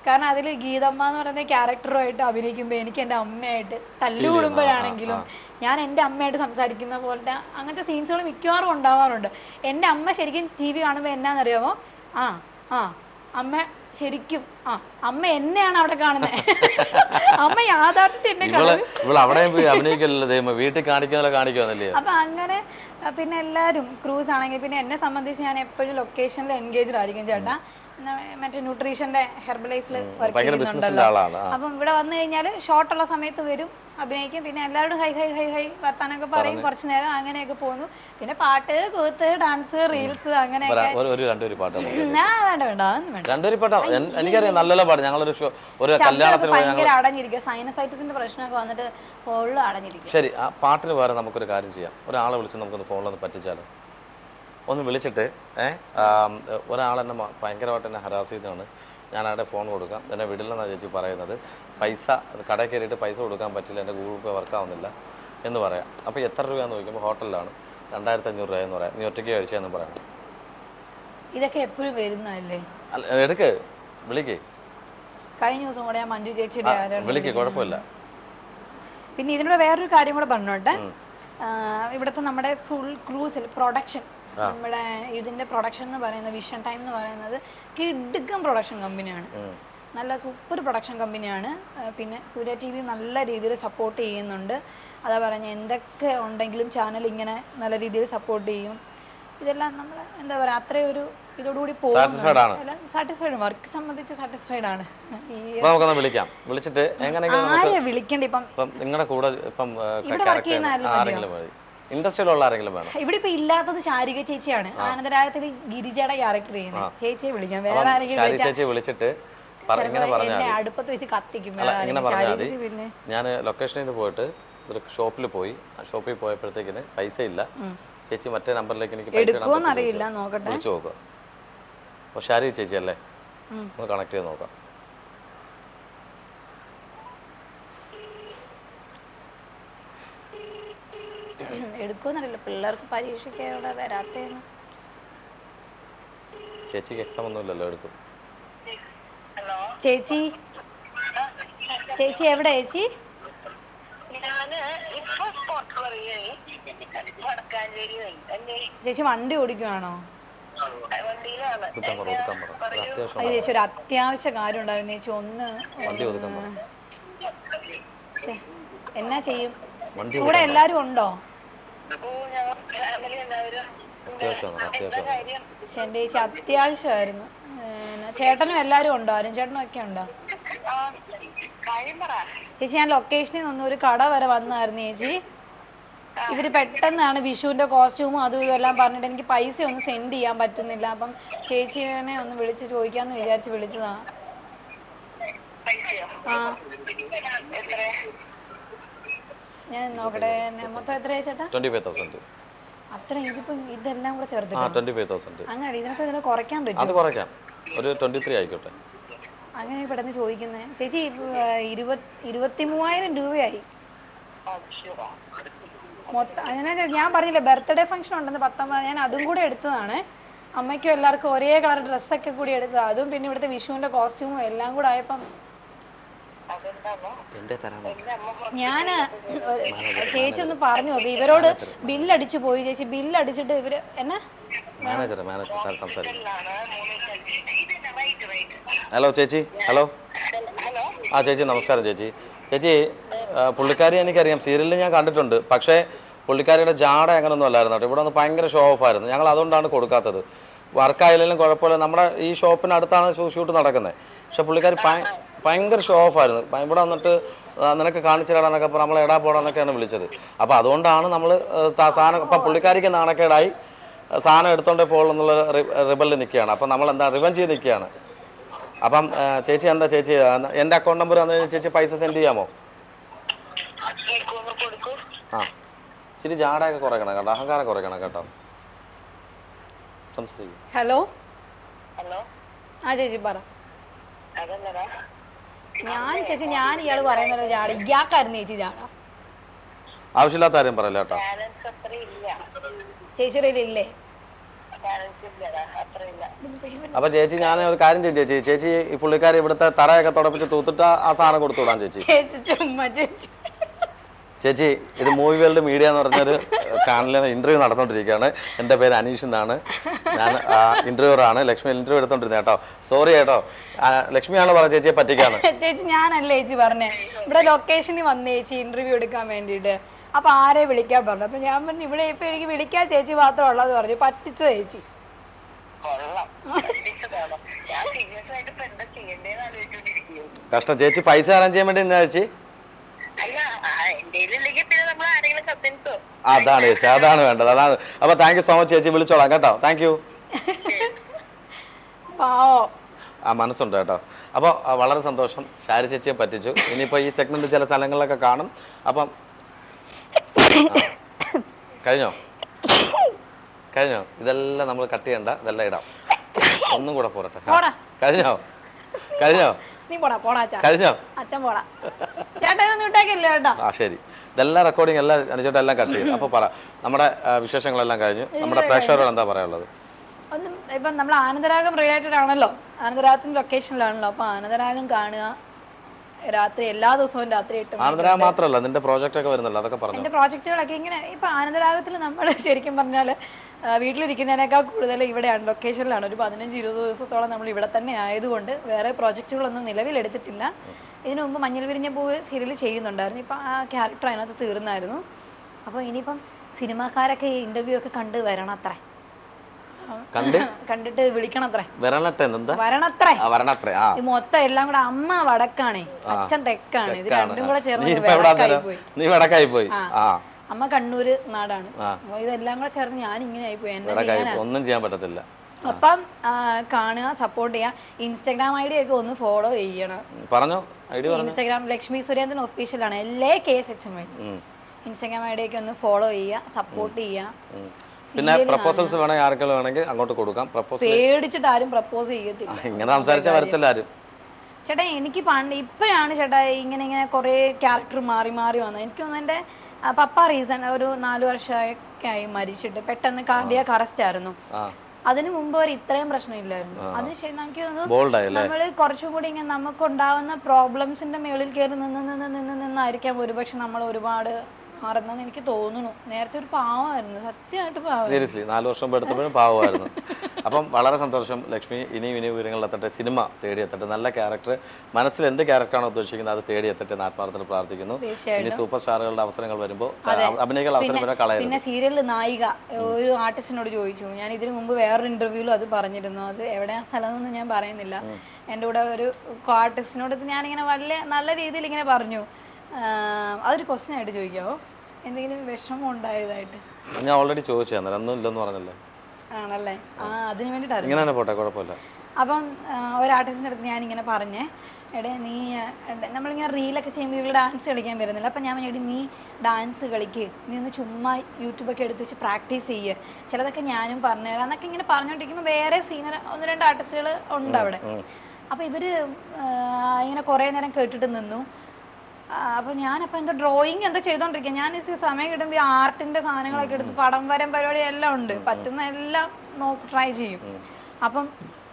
കാരണം അതിൽ ഗീതമ്മ എന്ന് പറയുന്ന ക്യാരക്ടറുമായിട്ട് അഭിനയിക്കുമ്പോൾ എനിക്ക് എൻ്റെ അമ്മയായിട്ട് തല്ലുകൂടുമ്പോഴാണെങ്കിലും ഞാൻ എൻ്റെ അമ്മയായിട്ട് സംസാരിക്കുന്ന പോലത്തെ അങ്ങനത്തെ സീൻസുകൾ മിക്കവാറും ഉണ്ടാവാറുണ്ട് എൻ്റെ അമ്മ ശരിക്കും ടി വി കാണുമ്പോൾ എന്നാണെന്നറിയാമോ ആ ആ അമ്മ ശരിക്കും ആ അമ്മ എന്നെയാണ് അവിടെ കാണുന്നത് അമ്മ യാഥാർത്ഥ്യം എന്നെ ഇവള് ഇവള് അവിടെയും പോയി അഭിനയിക്കല്ലോ ദൈവം വീട്ടിൽ കാണിക്കുന്നല്ലോ കാണിക്കുമെന്നല്ലേ അപ്പൊ അങ്ങനെ അഹ് പിന്നെ എല്ലാവരും ക്രൂസ് ആണെങ്കിൽ പിന്നെ എന്നെ സംബന്ധിച്ച് ഞാൻ എപ്പോഴും ലൊക്കേഷനിൽ എൻഗേജ്ഡ് ആയിരിക്കും ചേട്ടാ എന്നാ മറ്റേ ന്യൂട്രീഷന്റെ ഹെർബൽ ലൈഫിൽ വർക്ക് ഭയങ്കര ബിസിനസ്സിന്റെ ആളാണ് ആ. അപ്പം ഇവിടെ വന്നു കഴിഞ്ഞാൽ ഷോർട്ടുള്ള സമയത്ത് വരും അഭിനയിക്കും പിന്നെ എല്ലാവരോടും ഹൈ ഹൈ ഹൈ ഹൈ വർത്താനൊക്കെ പറയും കുറച്ച് നേരം അങ്ങനെയൊക്കെ പോകുന്നു പിന്നെ പാട്ട് കൂത്ത് ഡാൻസ് റീൽസ് അങ്ങനെയൊക്കെ ഒരു- ഒരു ഒരു രണ്ടുപേര് പാട്ട് നമുക്ക് ഞാൻ വേണ്ട വേണ്ട അതൊന്നും വേണ്ട രണ്ടുപേര് പാട്ടാ എൻ- എനിക്കറിയാം നല്ലല്ലോ പാട്ട് ഞങ്ങളൊരു ഷോ ഒരു ശബ്ദമൊക്കെ കല്യാണത്തിന് പോയി ഭയങ്കര അടഞ്ഞിരിക്കും സൈനസൈറ്റിസിന്റെ പ്രശ്നമൊക്കെ വന്നിട്ട് ഫുള്ള് അടഞ്ഞിരിക്കും ശരി ആ പാട്ടിന് പകരം നമുക്കൊരു കാര്യം ചെയ്യാം ഒരാളെ വിളിച്ച് നമുക്കൊന്ന് ഫോണിലൊന്ന് പറ്റിച്ചാലോ ഒന്ന് വിളിച്ചിട്ട് ഏ ഒരാളെന്നെ മ- ഭയങ്കരമായിട്ട് എന്നെ ഹരാസ് ചെയ്തതാണ് ഞാൻ അവിടെ ഫോൺ കൊടുക്കാം എന്നെ വിടില്ലെന്നാണ് ചേച്ചി പറയുന്നത് പൈസ അത് കടയിൽ കയറിയിട്ട് പൈസ കൊടുക്കാൻ പറ്റില്ല എൻ്റെ ഗൂഗിൾ പേ വർക്കാവുന്നില്ല എന്ന് പറയാം അപ്പോൾ എത്ര രൂപയെന്ന് ചോദിക്കുമ്പോൾ ഹോട്ടലിലാണ് രണ്ടായിരത്തി അഞ്ഞൂറ് രൂപ എന്ന് പറയാം നീ ഒറ്റയ്ക്ക് കഴിച്ചതെന്ന് പറയണം ഇതൊക്കെ എപ്പോഴും വരുന്നതല്ലേ അല്ല എടുക്ക് വിളിക്ക് കഴിഞ്ഞ ദിവസം കൂടെ ഞാൻ മഞ്ജു ചേച്ചിയുടെ ആരാണ് വിളിക്ക് കുഴപ്പമില്ല പിന്നെ ഇതിനോട് വേറൊരു കാര്യം കൂടെ പറഞ്ഞോട്ടെ ആ, ഇവിടുത്തെ നമ്മുടെ ഫുൾ ക്രൂസിൽ പ്രൊഡക്ഷൻ നമ്മുടെ ഇതിന്റെ പ്രൊഡക്ഷൻ എന്ന് പറയുന്നത് വിഷൻ ടൈം എന്ന് പറയുന്നത് കിടുക്കം പ്രൊഡക്ഷൻ കമ്പനിയാണ് നല്ല സൂപ്പർ പ്രൊഡക്ഷൻ കമ്പനിയാണ് ആ, പിന്നെ സൂര്യ ടി വി നല്ല രീതിയിൽ സപ്പോർട്ട് ചെയ്യുന്നുണ്ട് അതാ പറഞ്ഞ എന്തൊക്കെ ഉണ്ടെങ്കിലും ചാനൽ ഇങ്ങനെ നല്ല രീതിയിൽ സപ്പോർട്ട് ചെയ്യും ഇതെല്ലാം നമ്മൾ എന്താ പറയുക അത്രയും ഒരു ഇതോടുകൂടി Satisfied ആണ്. സാറ്റിസ്ഫൈഡ് വർക്ക് സംബന്ധിച്ച് സാറ്റിസ്ഫൈഡ് ആണ് ഈ അപ്പോൾ നമുക്കൊന്ന് വിളിക്കാം വിളിച്ചിട്ട് എങ്ങനെയെങ്കിലും നമുക്ക് ആരെയാ വിളിക്കണ്ട ഇപ്പം ഇപ്പം നിങ്ങളുടെ കൂടെ ഇപ്പം ഇവിടെ work ക്യാരക്ടർ ചെയ്യുന്ന ആരെങ്കിലും ആരെങ്കിലും മതി ഇൻഡസ്ട്രിയിലുള്ള ആരെങ്കിലും വേണം ഇവിടെ ഇപ്പൊ ഇല്ലാത്തത് ശാരിക ചേച്ചിയാണ് ആനന്ദരാഗത്തിൽ ഗിരിജയുടെ ക്യാരക്ടർ ചെയ്യുന്നത് ചേച്ചിയെ വിളിക്കാം വേറെ ആരെങ്കിലും ശാരി ചേച്ചി വിളിച്ചിട്ട് പറ ഇങ്ങനെ പറഞ്ഞാൽ എന്നെ മതി അടുപ്പത്ത് വെച്ച് കത്തിക്കും അല്ല വേറെ ഇങ്ങനെ ആരെങ്കിലും. പറഞ്ഞാൽ ശാരിക മതി ചേച്ചി പിന്നെ ഞാൻ ലൊക്കേഷനിൽ നിന്ന് പോയിട്ട് ഒരു ഷോപ്പിൽ പോയി ആ ഷോപ്പിൽ പോയപ്പോഴത്തേക്കിന് പൈസ ഇല്ല ചേച്ചി മറ്റേ നമ്പറിലേക്ക് എനിക്ക് പൈസ ഇടാൻ എടുക്കുമോന്ന് പറ്റുമോ അറിയില്ല ചോദിച്ചു. നോക്കട്ടെ വിളിച്ചു നോക്കുക അപ്പോൾ ഷാരി ചേച്ചി അല്ലേ ഒന്ന് കണക്ട് ചെയ്ത് നോക്കാം എടുക്കുമെന്നറിയില്ല പിള്ളേർക്ക് പരീക്ഷയ്ക്ക് അവിടെ വരാത്തേന്ന് ചേച്ചിക്ക് എക്സാം ഒന്നും ഇല്ലല്ലോ എടുക്കും ചേച്ചി ചേച്ചി എവിടെ ചേച്ചി ഞാന് ഇപ്പൊ പുറത്ത് പറയുകയായി വടക്കാഞ്ചേരി വഴി. എന്നെ ചേച്ചി വണ്ടി ഓടിക്കുവാണോ വണ്ടിയിലാണ് ഒതുക്കാൻ പറ ഒതുക്കാൻ പറ ഒരു അത്യാവശ്യം അയ്യോ ചേച്ചി ഒരു അത്യാവശ്യ കാര്യം ഉണ്ടായിരുന്നു ചേച്ചി ഒന്ന് വണ്ടി ഒതുക്കാൻ പറ ശ്ശെ, എന്നാ ചെയ്യും വണ്ടി കൂടെ എല്ലാരും ഉണ്ടോ ഓ ഞങ്ങൾ ഫാമിലി എല്ലാവരും അത്യാവശ്യമാണ് അത്യാവശ്യമാണ് കാര്യം പക്ഷെ എൻ്റെ ചേച്ചി അത്യാവശ്യമായിരുന്നു പിന്നെ ചേട്ടനും എല്ലാവരും ഉണ്ടോ അരുൺ ചേട്ടനും ഒക്കെ ഉണ്ടോ ആ കാര്യം പറ ചേച്ചി ഞാൻ ലൊക്കേഷനിൽ നിന്ന് ഒരു കട വരെ വന്നായിരുന്നു ചേച്ചി ഇവര് പെട്ടെന്നാണ് വിഷുവിന്റെ കോസ്റ്റ്യൂമും അതും ഇതും എല്ലാം പറഞ്ഞിട്ട് എനിക്ക് പൈസ ഒന്നും സെൻഡ് ചെയ്യാൻ പറ്റുന്നില്ല അപ്പം ചേച്ചിനെ ഒന്ന് വിളിച്ച് ചോദിക്കാന്ന് വിചാരിച്ച് വിളിച്ചതാ പൈസയോ ആ എത്ര ഞാൻ നോക്കട്ടെ ഞാൻ മൊത്തം എത്രയാ ചേട്ടാ ട്വൻറ്റി ഫൈവ് തൗസൻഡ് അത്ര ഇതിപ്പം ഇതെല്ലാം കൂടെ ആ ചേർത്തിട്ട് ട്വൻറ്റി ഫൈവ് തൗസൻഡ് അങ്ങനെ ഇതിനകത്ത് ഇതിനെ കുറയ്ക്കാൻ പറ്റും അത് കുറയ്ക്കാം ഒരു ട്വൻറ്റി ത്രീ ആയിക്കോട്ടെ അങ്ങനെ പെട്ടെന്ന് ചോദിക്കുന്നത് ചേച്ചി ഇരുപത് ഇരുപത്തി മൂവായിരം രൂപയായി ആവശ്യമാ മൊത്തം അങ്ങനെ ചെ- ഞാൻ പറഞ്ഞില്ലേ ബർത്ത്ഡേ ഫംഗ്ഷൻ ഉണ്ടെന്ന് പത്തൊമ്പത് ഞാൻ അതും കൂടെ എടുത്തതാണ് അമ്മയ്ക്കും എല്ലാവർക്കും ഒരേ കളർ ഡ്രസ്സൊക്കെ കൂടി എടുത്തത് അതും പിന്നെ ഇവിടുത്തെ വിഷുവിന്റെ കോസ്റ്റ്യൂമും എല്ലാം കൂടെ ആയപ്പം അതെന്താണോ എൻ്റെ തരാൻ എന്റെ അമ്മ ഞാൻ ചേച്ചി ഒന്ന് പറഞ്ഞു നോക്കി ഇവരോട് ബില്ലടിച്ചു പോയി ചേച്ചി ബില്ലടിച്ചിട്ട് ഇവര് എന്നാ മാനേജർ മാനേജർ സാർ സംസാരിക്കും പുറത്താണ് മൂന്ന് ഇതെന്നാ റൈറ്റ് റൈറ്റ് ഹലോ ചേച്ചി ഹലോ ഹലോ ആ ചേച്ചി നമസ്കാരം ചേച്ചി ചേച്ചി ആ, പുള്ളിക്കാരി എനിക്കറിയാം സീരിയലിൽ ഞാൻ കണ്ടിട്ടുണ്ട് പക്ഷേ പുള്ളിക്കാരിയുടെ ജാട അങ്ങനെയൊന്നും അല്ലായിരുന്നു കേട്ടോ ഇവിടെ വന്ന് ഭയങ്കര ഷോ ഓഫ് ആയിരുന്നു ഞങ്ങൾ അതുകൊണ്ടാണ് കൊടുക്കാത്തത് വർക്കായാലും കുഴപ്പമില്ല നമ്മുടെ ഈ ഷോപ്പിനടുത്താണ് ഷൂ- ഷൂട്ട് നടക്കുന്നത് പക്ഷെ പുള്ളിക്കാരി ഭയ- ഭയങ്കര ഷോ ഓഫ് ആയിരുന്നു ഭ- ഇവിടെ വന്നിട്ട് ആ, നിനക്ക് കാണിച്ചു തരാനൊക്കെ പറഞ്ഞ് നമ്മൾ എടാ പോടാന്നൊക്കെയാണ് വിളിച്ചത് അപ്പോൾ അതുകൊണ്ടാണ് നമ്മൾ സാധനം അപ്പം പുള്ളിക്കാരിക്ക് നാണക്കേടായി ആ, സാധനം എടുത്തോണ്ടേ പോകുള്ളൂ എന്നുള്ള റിബലിൽ നിൽക്കുകയാണ് അപ്പം നമ്മൾ എന്താ റിവഞ്ച് ചെയ്ത് നിൽക്കുകയാണ് അപ്പം ആ, ചേച്ചി എന്താ ചേച്ചി ആ, എൻ്റെ അക്കൗണ്ട് നമ്പർ തന്നു കഴിഞ്ഞാൽ ചേച്ചി പൈസ സെൻഡ് ചെയ്യാമോ കേൾക്കുമെന്ന് കൊടുക്കൂ ആ ഇച്ചിരി ജാടയൊക്കെ കുറയ്ക്കണം കേട്ടോ അഹങ്കാരം കുറയ്ക്കണം കേട്ടോ സംസാരിക്കും ഹലോ ഹലോ ആ ചേച്ചി പറ അതെന്നടാ ഞാൻ ചേച്ചി ഞാൻ ഇയാൾ പറയുന്നത് ജാട ഇയാൾക്കായിരുന്നു ചേച്ചി ജാട ആവശ്യമില്ലാത്ത കാര്യം പറയല്ല കേട്ടോ ബാലൻസ് അത്ര ഇല്ല ചേച്ചിയുടെ കയ്യിൽ ഇല്ലേ ബാലൻസ് ഇല്ലടാ അത്രയില്ല അപ്പൊ ചേച്ചി ഞാൻ ഒരു കാര്യം ചെയ്യും ചേച്ചി ചേച്ചി ഈ പുള്ളിക്കാരി ഇവിടുത്തെ തറയൊക്കെ തുടപ്പിച്ച് തൂത്തിട്ട് ആ സാധനം കൊടുത്തു വിടാൻ ചേച്ചി ചേച്ചി ചുമ്മാ ചേച്ചി ചേച്ചി ഇത് മൂവി വേൾഡ് മീഡിയ എന്ന് പറഞ്ഞൊരു ചാനലിൽ ഇന്റർവ്യൂ നടന്നുകൊണ്ടിരിക്കുകയാണ് എൻ്റെ പേര് അനീഷ് എന്നാണ് ഞാൻ ഇന്റർവ്യൂറാണ് ലക്ഷ്മി ഇന്റർവ്യൂ എടുത്തോണ്ടിരുന്നത് കേട്ടോ സോറി കേട്ടോ ആ, ലക്ഷ്മിയാണ് പറഞ്ഞ ചേച്ചിയെ പറ്റിക്കാണ് ചേച്ചി ഞാനല്ലേ ചേച്ചി പറഞ്ഞേ ഇവിടെ ലൊക്കേഷനിൽ വന്ന് ചേച്ചി ഇന്റർവ്യൂ എടുക്കാൻ വേണ്ടിയിട്ട് അപ്പൊ ആരെ വിളിക്കാൻ പറഞ്ഞു അപ്പൊ ഞാൻ പറഞ്ഞു ഇവിടെ ഇപ്പൊ എനിക്ക് വിളിക്കാൻ ചേച്ചി മാത്രമേ ഉള്ളത് പറഞ്ഞു പറ്റിച്ച ചേച്ചി കൊള്ളാം പറ്റിച്ചതാണോ? ഞാൻ സീരിയസ് ആയിട്ട് ഇപ്പൊ എന്താ ചെയ്യണ്ടേന്ന് ആലോചിച്ചോണ്ടിരിക്കുന്നു കഷ്ടം ചേച്ചി പൈസ അറേഞ്ച് ചെയ്യാൻ വേണ്ടി ഇന്നാ ചേച്ചി അല്ല എന്റെ ഇല്ലെങ്കിൽ പിന്നെ നമ്മൾ ആരെങ്കിലും കസിൻസോ അതാണ് ചേച്ചി അതാണ് വേണ്ടത് അതാണ് അപ്പൊ താങ്ക് യു സോ മച്ച് ചേച്ചി വിളിച്ചോളാം കേട്ടോ താങ്ക് യു പാവോ ആ മനസ്സുണ്ട് കേട്ടോ അപ്പോൾ വളരെ സന്തോഷം ഷാരി ചേച്ചിയെ പറ്റിച്ചു ഇനിയിപ്പോൾ ഈ സെഗ്മെന്റ് ചില സ്ഥലങ്ങളിലൊക്കെ കാണും അപ്പം ആ. കഴിഞ്ഞോ കഴിഞ്ഞോ ഇതെല്ലാം നമ്മൾ കട്ട് ചെയ്യണ്ട ഇതെല്ലാം ഇടാം ഒന്നും കൂടെ പോരട്ടെ ആ. പോടാ. കഴിഞ്ഞോ കഴിഞ്ഞോ നീ പോടാ പോടാ അച്ഛാ കഴിഞ്ഞോ അച്ഛൻ പോടാ ചേട്ടാ ഇതൊന്നും ഇട്ടേക്കില്ല കേട്ടോ ആ ശരി ഇതെല്ലാം റെക്കോർഡിംഗ് എല്ലാം അനുചേട്ടൻ എല്ലാം കട്ട് ചെയ്യും അപ്പോൾ പറ നമ്മുടെ ആ, വിശേഷങ്ങളെല്ലാം കഴിഞ്ഞു നമ്മുടെ പ്രേക്ഷകരോട് എന്താ പറയാനുള്ളത് ഒന്നും ഇപ്പം നമ്മൾ ആനന്ദരാഗം റിലേറ്റഡ് ആണല്ലോ ആനന്ദരാഗത്തിന്റെ ലൊക്കേഷനിലാണല്ലോ അപ്പൊ ആനന്ദരാഗം കാണുക രാത്രി എല്ലാ ദിവസവും രാത്രി എട്ട് മണി ആനന്ദരാ മാത്രമല്ല നിന്റെ പ്രോജക്റ്റ് ഒക്കെ വരുന്നല്ലോ അതൊക്കെ പറഞ്ഞു എൻ്റെ പ്രോജക്റ്റുകളൊക്കെ ഇങ്ങനെ ഇപ്പം ആനന്ദരാഗത്തിൽ നമ്മൾ ശരിക്കും പറഞ്ഞാൽ വീട്ടിലിരിക്കുന്നതിനേക്കാൾ കൂടുതൽ ഇവിടെയാണ് ലൊക്കേഷനിലാണ് ഒരു പതിനഞ്ച് ഇരുപത് ദിവസത്തോളം നമ്മൾ ഇവിടെ തന്നെ ആയതുകൊണ്ട് വേറെ പ്രോജക്റ്റുകളൊന്നും നിലവിലെടുത്തിട്ടില്ല ഇതിനു മുമ്പ് മഞ്ഞൾ വിരിഞ്ഞ പൂവ് സീരിയൽ ചെയ്യുന്നുണ്ടായിരുന്നു ഇപ്പം ആ ക്യാരക്ടർ അതിനകത്ത് തീർന്നായിരുന്നു അപ്പോൾ ഇനിയിപ്പം സിനിമാക്കാരൊക്കെ ഈ ഇൻ്റർവ്യൂ ഒക്കെ കണ്ട് വരണത്രേ കണ്ട് കണ്ടിട്ട് വിളിക്കണത്രേ വരണട്ടെ എന്താ വരണത്രേ ആ വരണത്രേ ആ ഈ മൊത്തം എല്ലാം കൂടെ അമ്മ വടക്കാണേ അച്ഛൻ തെക്കാണ് ഇത് തെക്കാണ്. രണ്ടും കൂടെ നീ ചേർന്ന് ഇപ്പൊ എവിടാ വടക്കായി നേരം? പോയി നീ വടക്കായി പോയി ആ അമ്മ കണ്ണൂര് നാടാണ് ആ. അപ്പൊ ഇതെല്ലാം കൂടെ ചേർന്ന് ഞാൻ ഇങ്ങനെ ആയിപ്പോയി എന്നെ വടക്കായി ചെയ്യാനാ പോയി. ഒന്നും ചെയ്യാൻ പറ്റത്തില്ല അപ്പം ആ, കാണുക സപ്പോർട്ട് ചെയ്യുക ഇൻസ്റ്റാഗ്രാം ഐ ഡി ഒക്കെ ഒന്ന് ഫോളോ ചെയ്യണം പറഞ്ഞോ ഐഡി പറഞ്ഞു ഇൻസ്റ്റാഗ്രാം ലക്ഷ്മി സുരേന്ദ്രൻ ഒഫീഷ്യലാണ് എല്ലാ കെ എസ് എച്ച് എം ഉം. ഇൻസ്റ്റാഗ്രാം ഐ ഡി ഒക്കെ ഒന്ന് ഫോളോ ചെയ്യുക സപ്പോർട്ട് ചെയ്യുക ഉം. പിന്നെ പ്രപ്പോസൽസ് വേണമെങ്കിൽ ആർക്കെങ്കിലും വേണമെങ്കിൽ അങ്ങോട്ട് കൊടുക്കാം പ്രപ്പോസൽ പേടിച്ചിട്ട് ആരും പ്രപ്പോസ് ചെയ്യത്തില്ല ഇങ്ങനെ സംസാരിച്ചാൽ വരത്തില്ല ആരും ചേട്ടാ എനിക്ക് പണ്ട് ഇപ്പോഴാണ് ചേട്ടാ ഇങ്ങനെ ഇങ്ങനെ കുറേ ക്യാരക്ടർ മാറി മാറി വന്നത് എനിക്ക് തോന്നുന്നു എൻ്റെ ആ, പപ്പ റീസൺ ഒരു നാല് വർഷമൊക്കെ ആയി മരിച്ചിട്ട് പെട്ടെന്ന് കാർഡിയാക്ക് അറസ്റ്റ് ആയിരുന്നു ആ അതിനു മുമ്പ് വരെ ഇത്രയും പ്രശ്നമില്ലായിരുന്നു അതിനുശേഷം എനിക്ക് തോന്നുന്നു ബോൾഡായി അല്ലേ നമ്മൾ കുറച്ചും കൂടി ഇങ്ങനെ നമുക്കുണ്ടാവുന്ന പ്രോബ്ലംസിന്റെ മേളിൽ കയറി നിന്ന് നിന്ന് നിന്ന് നിന്നായിരിക്കാം ഒരുപക്ഷെ നമ്മൾ ഒരുപാട് മാറുന്നെന്ന് എനിക്ക് തോന്നുന്നു നേരത്തെ ഒരു പാവമായിരുന്നു സത്യമായിട്ട് പാവം സീരിയസ്ലി നാല് വർഷം മുമ്പ് എടുത്തപ്പോഴും പാവമായിരുന്നു അപ്പം വളരെ സന്തോഷം ലക്ഷ്മി ഇനിയും ഇനിയും വിവരങ്ങളിലെത്തട്ടെ സിനിമ തേടിയെത്തട്ടെ നല്ല ക്യാരക്ടർ മനസ്സിൽ എന്ത് ക്യാരക്ടറാണോ ഉദ്ദേശിക്കുന്നത് അത് തേടിയെത്തട്ടെ എന്ന് ആത്മാർത്ഥത്തിൽ പ്രാർത്ഥിക്കുന്നു ഇനി സൂപ്പർ സ്റ്റാറുകളുടെ അവസരങ്ങൾ വരുമ്പോൾ അഭിനയിക്കാനുള്ള അവസരം വരെ കളയരുത് പിന്നെ സീരിയലിൽ നായിക ഒരു ആർട്ടിസ്റ്റിനോട് ചോദിച്ചു ഞാൻ ഇതിനു മുമ്പ് വേറൊരു ഇന്റർവ്യൂവിലും അത് പറഞ്ഞിരുന്നു അത് എവിടെയാ സ്ഥലം എന്നൊന്നും ഞാൻ പറയുന്നില്ല എൻ്റെ കൂടെ ഒരു ആർട്ടിസ്റ്റിനോട് ഞാനിങ്ങനെ വലിയ നല്ല രീതിയിൽ ഇങ്ങനെ പറഞ്ഞു ആഹ് അതൊരു ക്വസ്റ്റ്യൻ ആയിട്ട് ചോദിക്കാവോ എന്തെങ്കിലും വിഷമം ഉണ്ടായതായിട്ട് ഞാൻ ഓൾറെഡി ചോദിച്ചു അന്നേരം ഒന്നും ഇല്ലെന്ന് പറഞ്ഞല്ലേ ആണല്ലേ ആ അതിന് വേണ്ടിയിട്ടായിരുന്നു ഇങ്ങനെ തന്നെ പോട്ടെ കുഴപ്പമില്ല അപ്പം ആ, ഒരു ആർട്ടിസ്റ്റിൻ്റെ അടുത്ത് ഞാനിങ്ങനെ പറഞ്ഞേ എടേ നീ ആ, എടേ, നമ്മളിങ്ങനെ റീലൊക്കെ ചെയ്യുമ്പോൾ ഇവള് ഡാൻസ് കളിക്കാൻ വരുന്നില്ല അപ്പം ഞാൻ പറഞ്ഞു, എടി നീ ഡാൻസ് കളിക്ക് നീ ഒന്ന് ചുമ്മാ യൂട്യൂബൊക്കെ എടുത്ത് വെച്ച് പ്രാക്ടീസ് ചെയ്യുക ചിലതൊക്കെ ഞാനും പറഞ്ഞുതരാം എന്നൊക്കെ ഇങ്ങനെ പറഞ്ഞുകൊണ്ടിരിക്കുമ്പോൾ വേറെ സീനർ ഒന്ന് രണ്ട് ആർട്ടിസ്റ്റുകൾ ഉണ്ട് അവിടെ അപ്പോൾ ഇവർ ഇങ്ങനെ കുറേ നേരം കേട്ടിട്ട് നിന്നു ആ, അപ്പൊ ഞാനപ്പോ എന്തോ ഡ്രോയിങ് എന്തോ ചെയ്തോണ്ടിരിക്കുക ഞാൻ ഈ സമയം കിട്ടുമ്പോൾ ഈ ആർട്ടിന്റെ സാധനങ്ങളൊക്കെ എടുത്ത് പടം വരം പരിപാടി എല്ലാം ഉണ്ട് പറ്റുന്ന എല്ലാം നോക്കി ട്രൈ ചെയ്യും അപ്പം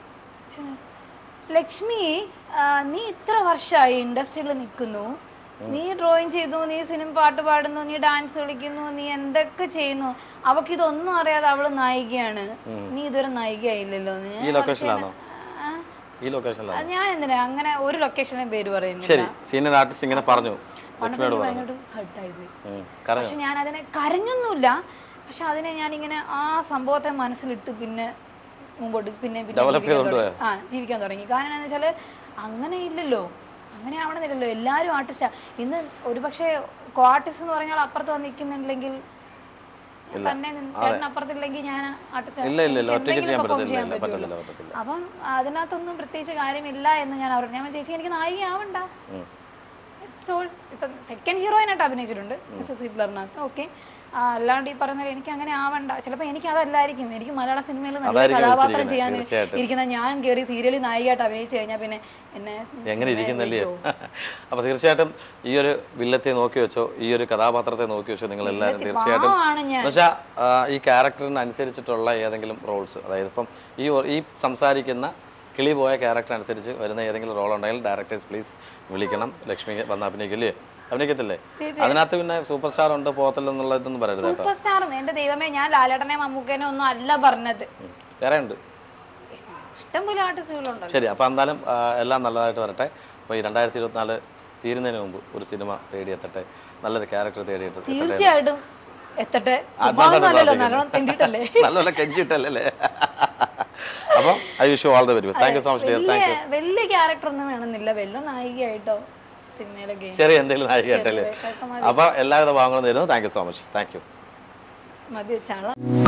ചെ- ലക്ഷ്മി ആ, നീ ഇത്ര വർഷമായി ഇൻഡസ്ട്രിയിൽ നിൽക്കുന്നു നീ ഡ്രോയിങ് ചെയ്തു നീ സിനിമ പാട്ട് പാടുന്നു നീ ഡാൻസ് കളിക്കുന്നു നീ എന്തൊക്കെ ചെയ്യുന്നു അവക്ക് ഇതൊന്നും അറിയാതെ അവള് നായികയാണ് നീ ഇതുവരെ നായികയായില്ലല്ലോ എന്ന് ഞാൻ ഈ ലൊക്കേഷനിലാണോ ആ, ഈ ലൊക്കേഷനിലാണോ അത് ഞാൻ എന്തിനാ അങ്ങനെ ഒരു ലൊക്കേഷനെ പേര് പറയുന്നില്ല ശരി സീനിയർ ആർട്ടിസ്റ്റ് ഇങ്ങനെ പറഞ്ഞു ലക്ഷ്മിയോട് പറഞ്ഞു ഭയങ്കര ഹർട്ടായി പോയി ഉം. കാരണം പക്ഷെ ഞാൻ അതിനെ കരഞ്ഞൊന്നുമില്ല പക്ഷെ അതിനെ ഞാൻ ഇങ്ങനെ ആ സംഭവത്തെ മനസ്സിലിട്ട് പിന്നെ മുമ്പോട്ട് പിന്നെ പിന്നെ Develop ജീവിക്കാൻ ചെയ്തോണ്ട് തുടങ്ങി. ആ ജീവിക്കാൻ തുടങ്ങി കാരണം എന്താ വെച്ചാല് അങ്ങനെ ഇല്ലല്ലോ അങ്ങനെ ആവണമെന്നില്ലല്ലോ എല്ലാവരും ആർട്ടിസ്റ്റാ ഇന്ന് ഒരുപക്ഷെ കോ ആർട്ടിസ്റ്റ് എന്ന് പറഞ്ഞാൽ അപ്പുറത്ത് വന്ന് നിൽക്കുന്നുണ്ടെങ്കിൽ തന്നെ നിന്ന് ചേട്ടൻ അപ്പുറത്തില്ലെങ്കിൽ ഞാൻ ആർട്ടിസ്റ്റ് ഇല്ല ഇല്ല ഇല്ല ഒറ്റയ്ക്ക് ചെയ്യാൻ പറ്റത്തില്ല ഇല്ല പറ്റത്തില്ല പറ്റത്തില്ല അപ്പം അതിനകത്തൊന്നും പ്രത്യേകിച്ച് കാര്യമില്ല എന്ന് ഞാൻ അവരോട് ഞാൻ ചേച്ചി എനിക്ക് നായിക ആവണ്ട ഉം. സോൾ ഇപ്പം സെക്കൻഡ് ഹീറോയിനായിട്ട് അഭിനയിച്ചിട്ടുണ്ട് മിസ്സസ് ഹിറ്റ്ലറിനകത്ത് ഓക്കെ ആ, അല്ലാണ്ട് ഈ പറയുന്ന പോലെ എനിക്ക് അങ്ങനെ ആവണ്ട ചിലപ്പോൾ എനിക്ക് അതല്ലായിരിക്കും എനിക്ക് മലയാള സിനിമയിൽ നല്ല അതായിരിക്കും കഥാപാത്രം വിളിച്ചിരിക്കുന്നത്, ചെയ്യാൻ തീർച്ചയായിട്ടും. ഇരിക്കുന്ന ഞാൻ കയറി സീരിയലിൽ നായികയായിട്ട് അഭിനയിച്ചു കഴിഞ്ഞാൽ പിന്നെ എന്നെ എങ്ങനെ ഇരിക്കുന്നല്ലേ അപ്പോൾ തീർച്ചയായിട്ടും ഈ ഒരു വില്ലത്തെ നോക്കി വെച്ചോ ഈ ഒരു കഥാപാത്രത്തെ നോക്കി വെച്ചോ നിങ്ങൾ എല്ലാവരും തീർച്ചയായിട്ടും പാവമാണ് ഞാൻ എന്നുവെച്ചാൽ ഈ ക്യാരക്ടറിന് അനുസരിച്ചിട്ടുള്ള ഏതെങ്കിലും റോൾസ് അതായത് ഇപ്പം ഈ ഒ- ഈ സംസാരിക്കുന്ന കിളി പോയ ക്യാരക്ടർ അനുസരിച്ച് വരുന്ന ഏതെങ്കിലും റോൾ ഉണ്ടെങ്കിൽ ഡയറക്ടേഴ്സ് പ്ലീസ് വിളിക്കണം ലക്ഷ്മി വന്ന് അഭിനയിക്കില്ലേ അഭിനയിക്കത്തില്ലേ അതിനകത്ത് പിന്നെ സൂപ്പർ സ്റ്റാർ ഉണ്ട് പോകത്തില്ല എന്നുള്ള ഇതൊന്നും പറയരുത് കേട്ടോ സൂപ്പർ സ്റ്റാർ എന്റെ ദൈവമേ ഞാൻ ലാലേട്ടനെ മമ്മൂക്കനെ ഒന്നും അല്ല പറഞ്ഞത് ഉം. വേറെ ഉണ്ട് ഇഷ്ടംപോലെ ആർട്ടിസ്റ്റുകളുണ്ടല്ലോ ശരി അപ്പോൾ എന്തായാലും ആ, എല്ലാം നല്ലതായിട്ട് വരട്ടെ അപ്പോൾ ഈ രണ്ടായിരത്തി ഇരുപത്തിനാല് തീരുന്നതിന് മുമ്പ് ഒരു സിനിമ തേടിയെത്തട്ടെ നല്ലൊരു ക്യാരക്ടർ തേടിയെത്തട്ടെ തീർച്ചയായിട്ടും എത്തട്ടെ ആത്മാർത്ഥമായിട്ട് ചുമ്മാതൊന്നുമല്ലല്ലോ പ്രാർത്ഥിക്കുന്നു. നല്ലോണം തിണ്ടിട്ടല്ലേ നല്ലപോലെ കെഞ്ചിട്ടല്ലേ അപ്പം I wish all the very best thank you so much dear thank വലിയ വലിയ ക്യാരക്ടർ ഒന്നും വേണമെന്നില്ല വല്ല നായികയായിട്ടോ സിനിമയിലൊക്കെ ചെറിയ എന്തെങ്കിലും നായിക കേട്ടല്ലേ വേഷമൊക്കെ അപ്പോൾ എല്ലാവിധ ഭാഗങ്ങളും തരുന്നു thank you so much thank you മതി വെച്ചാളാ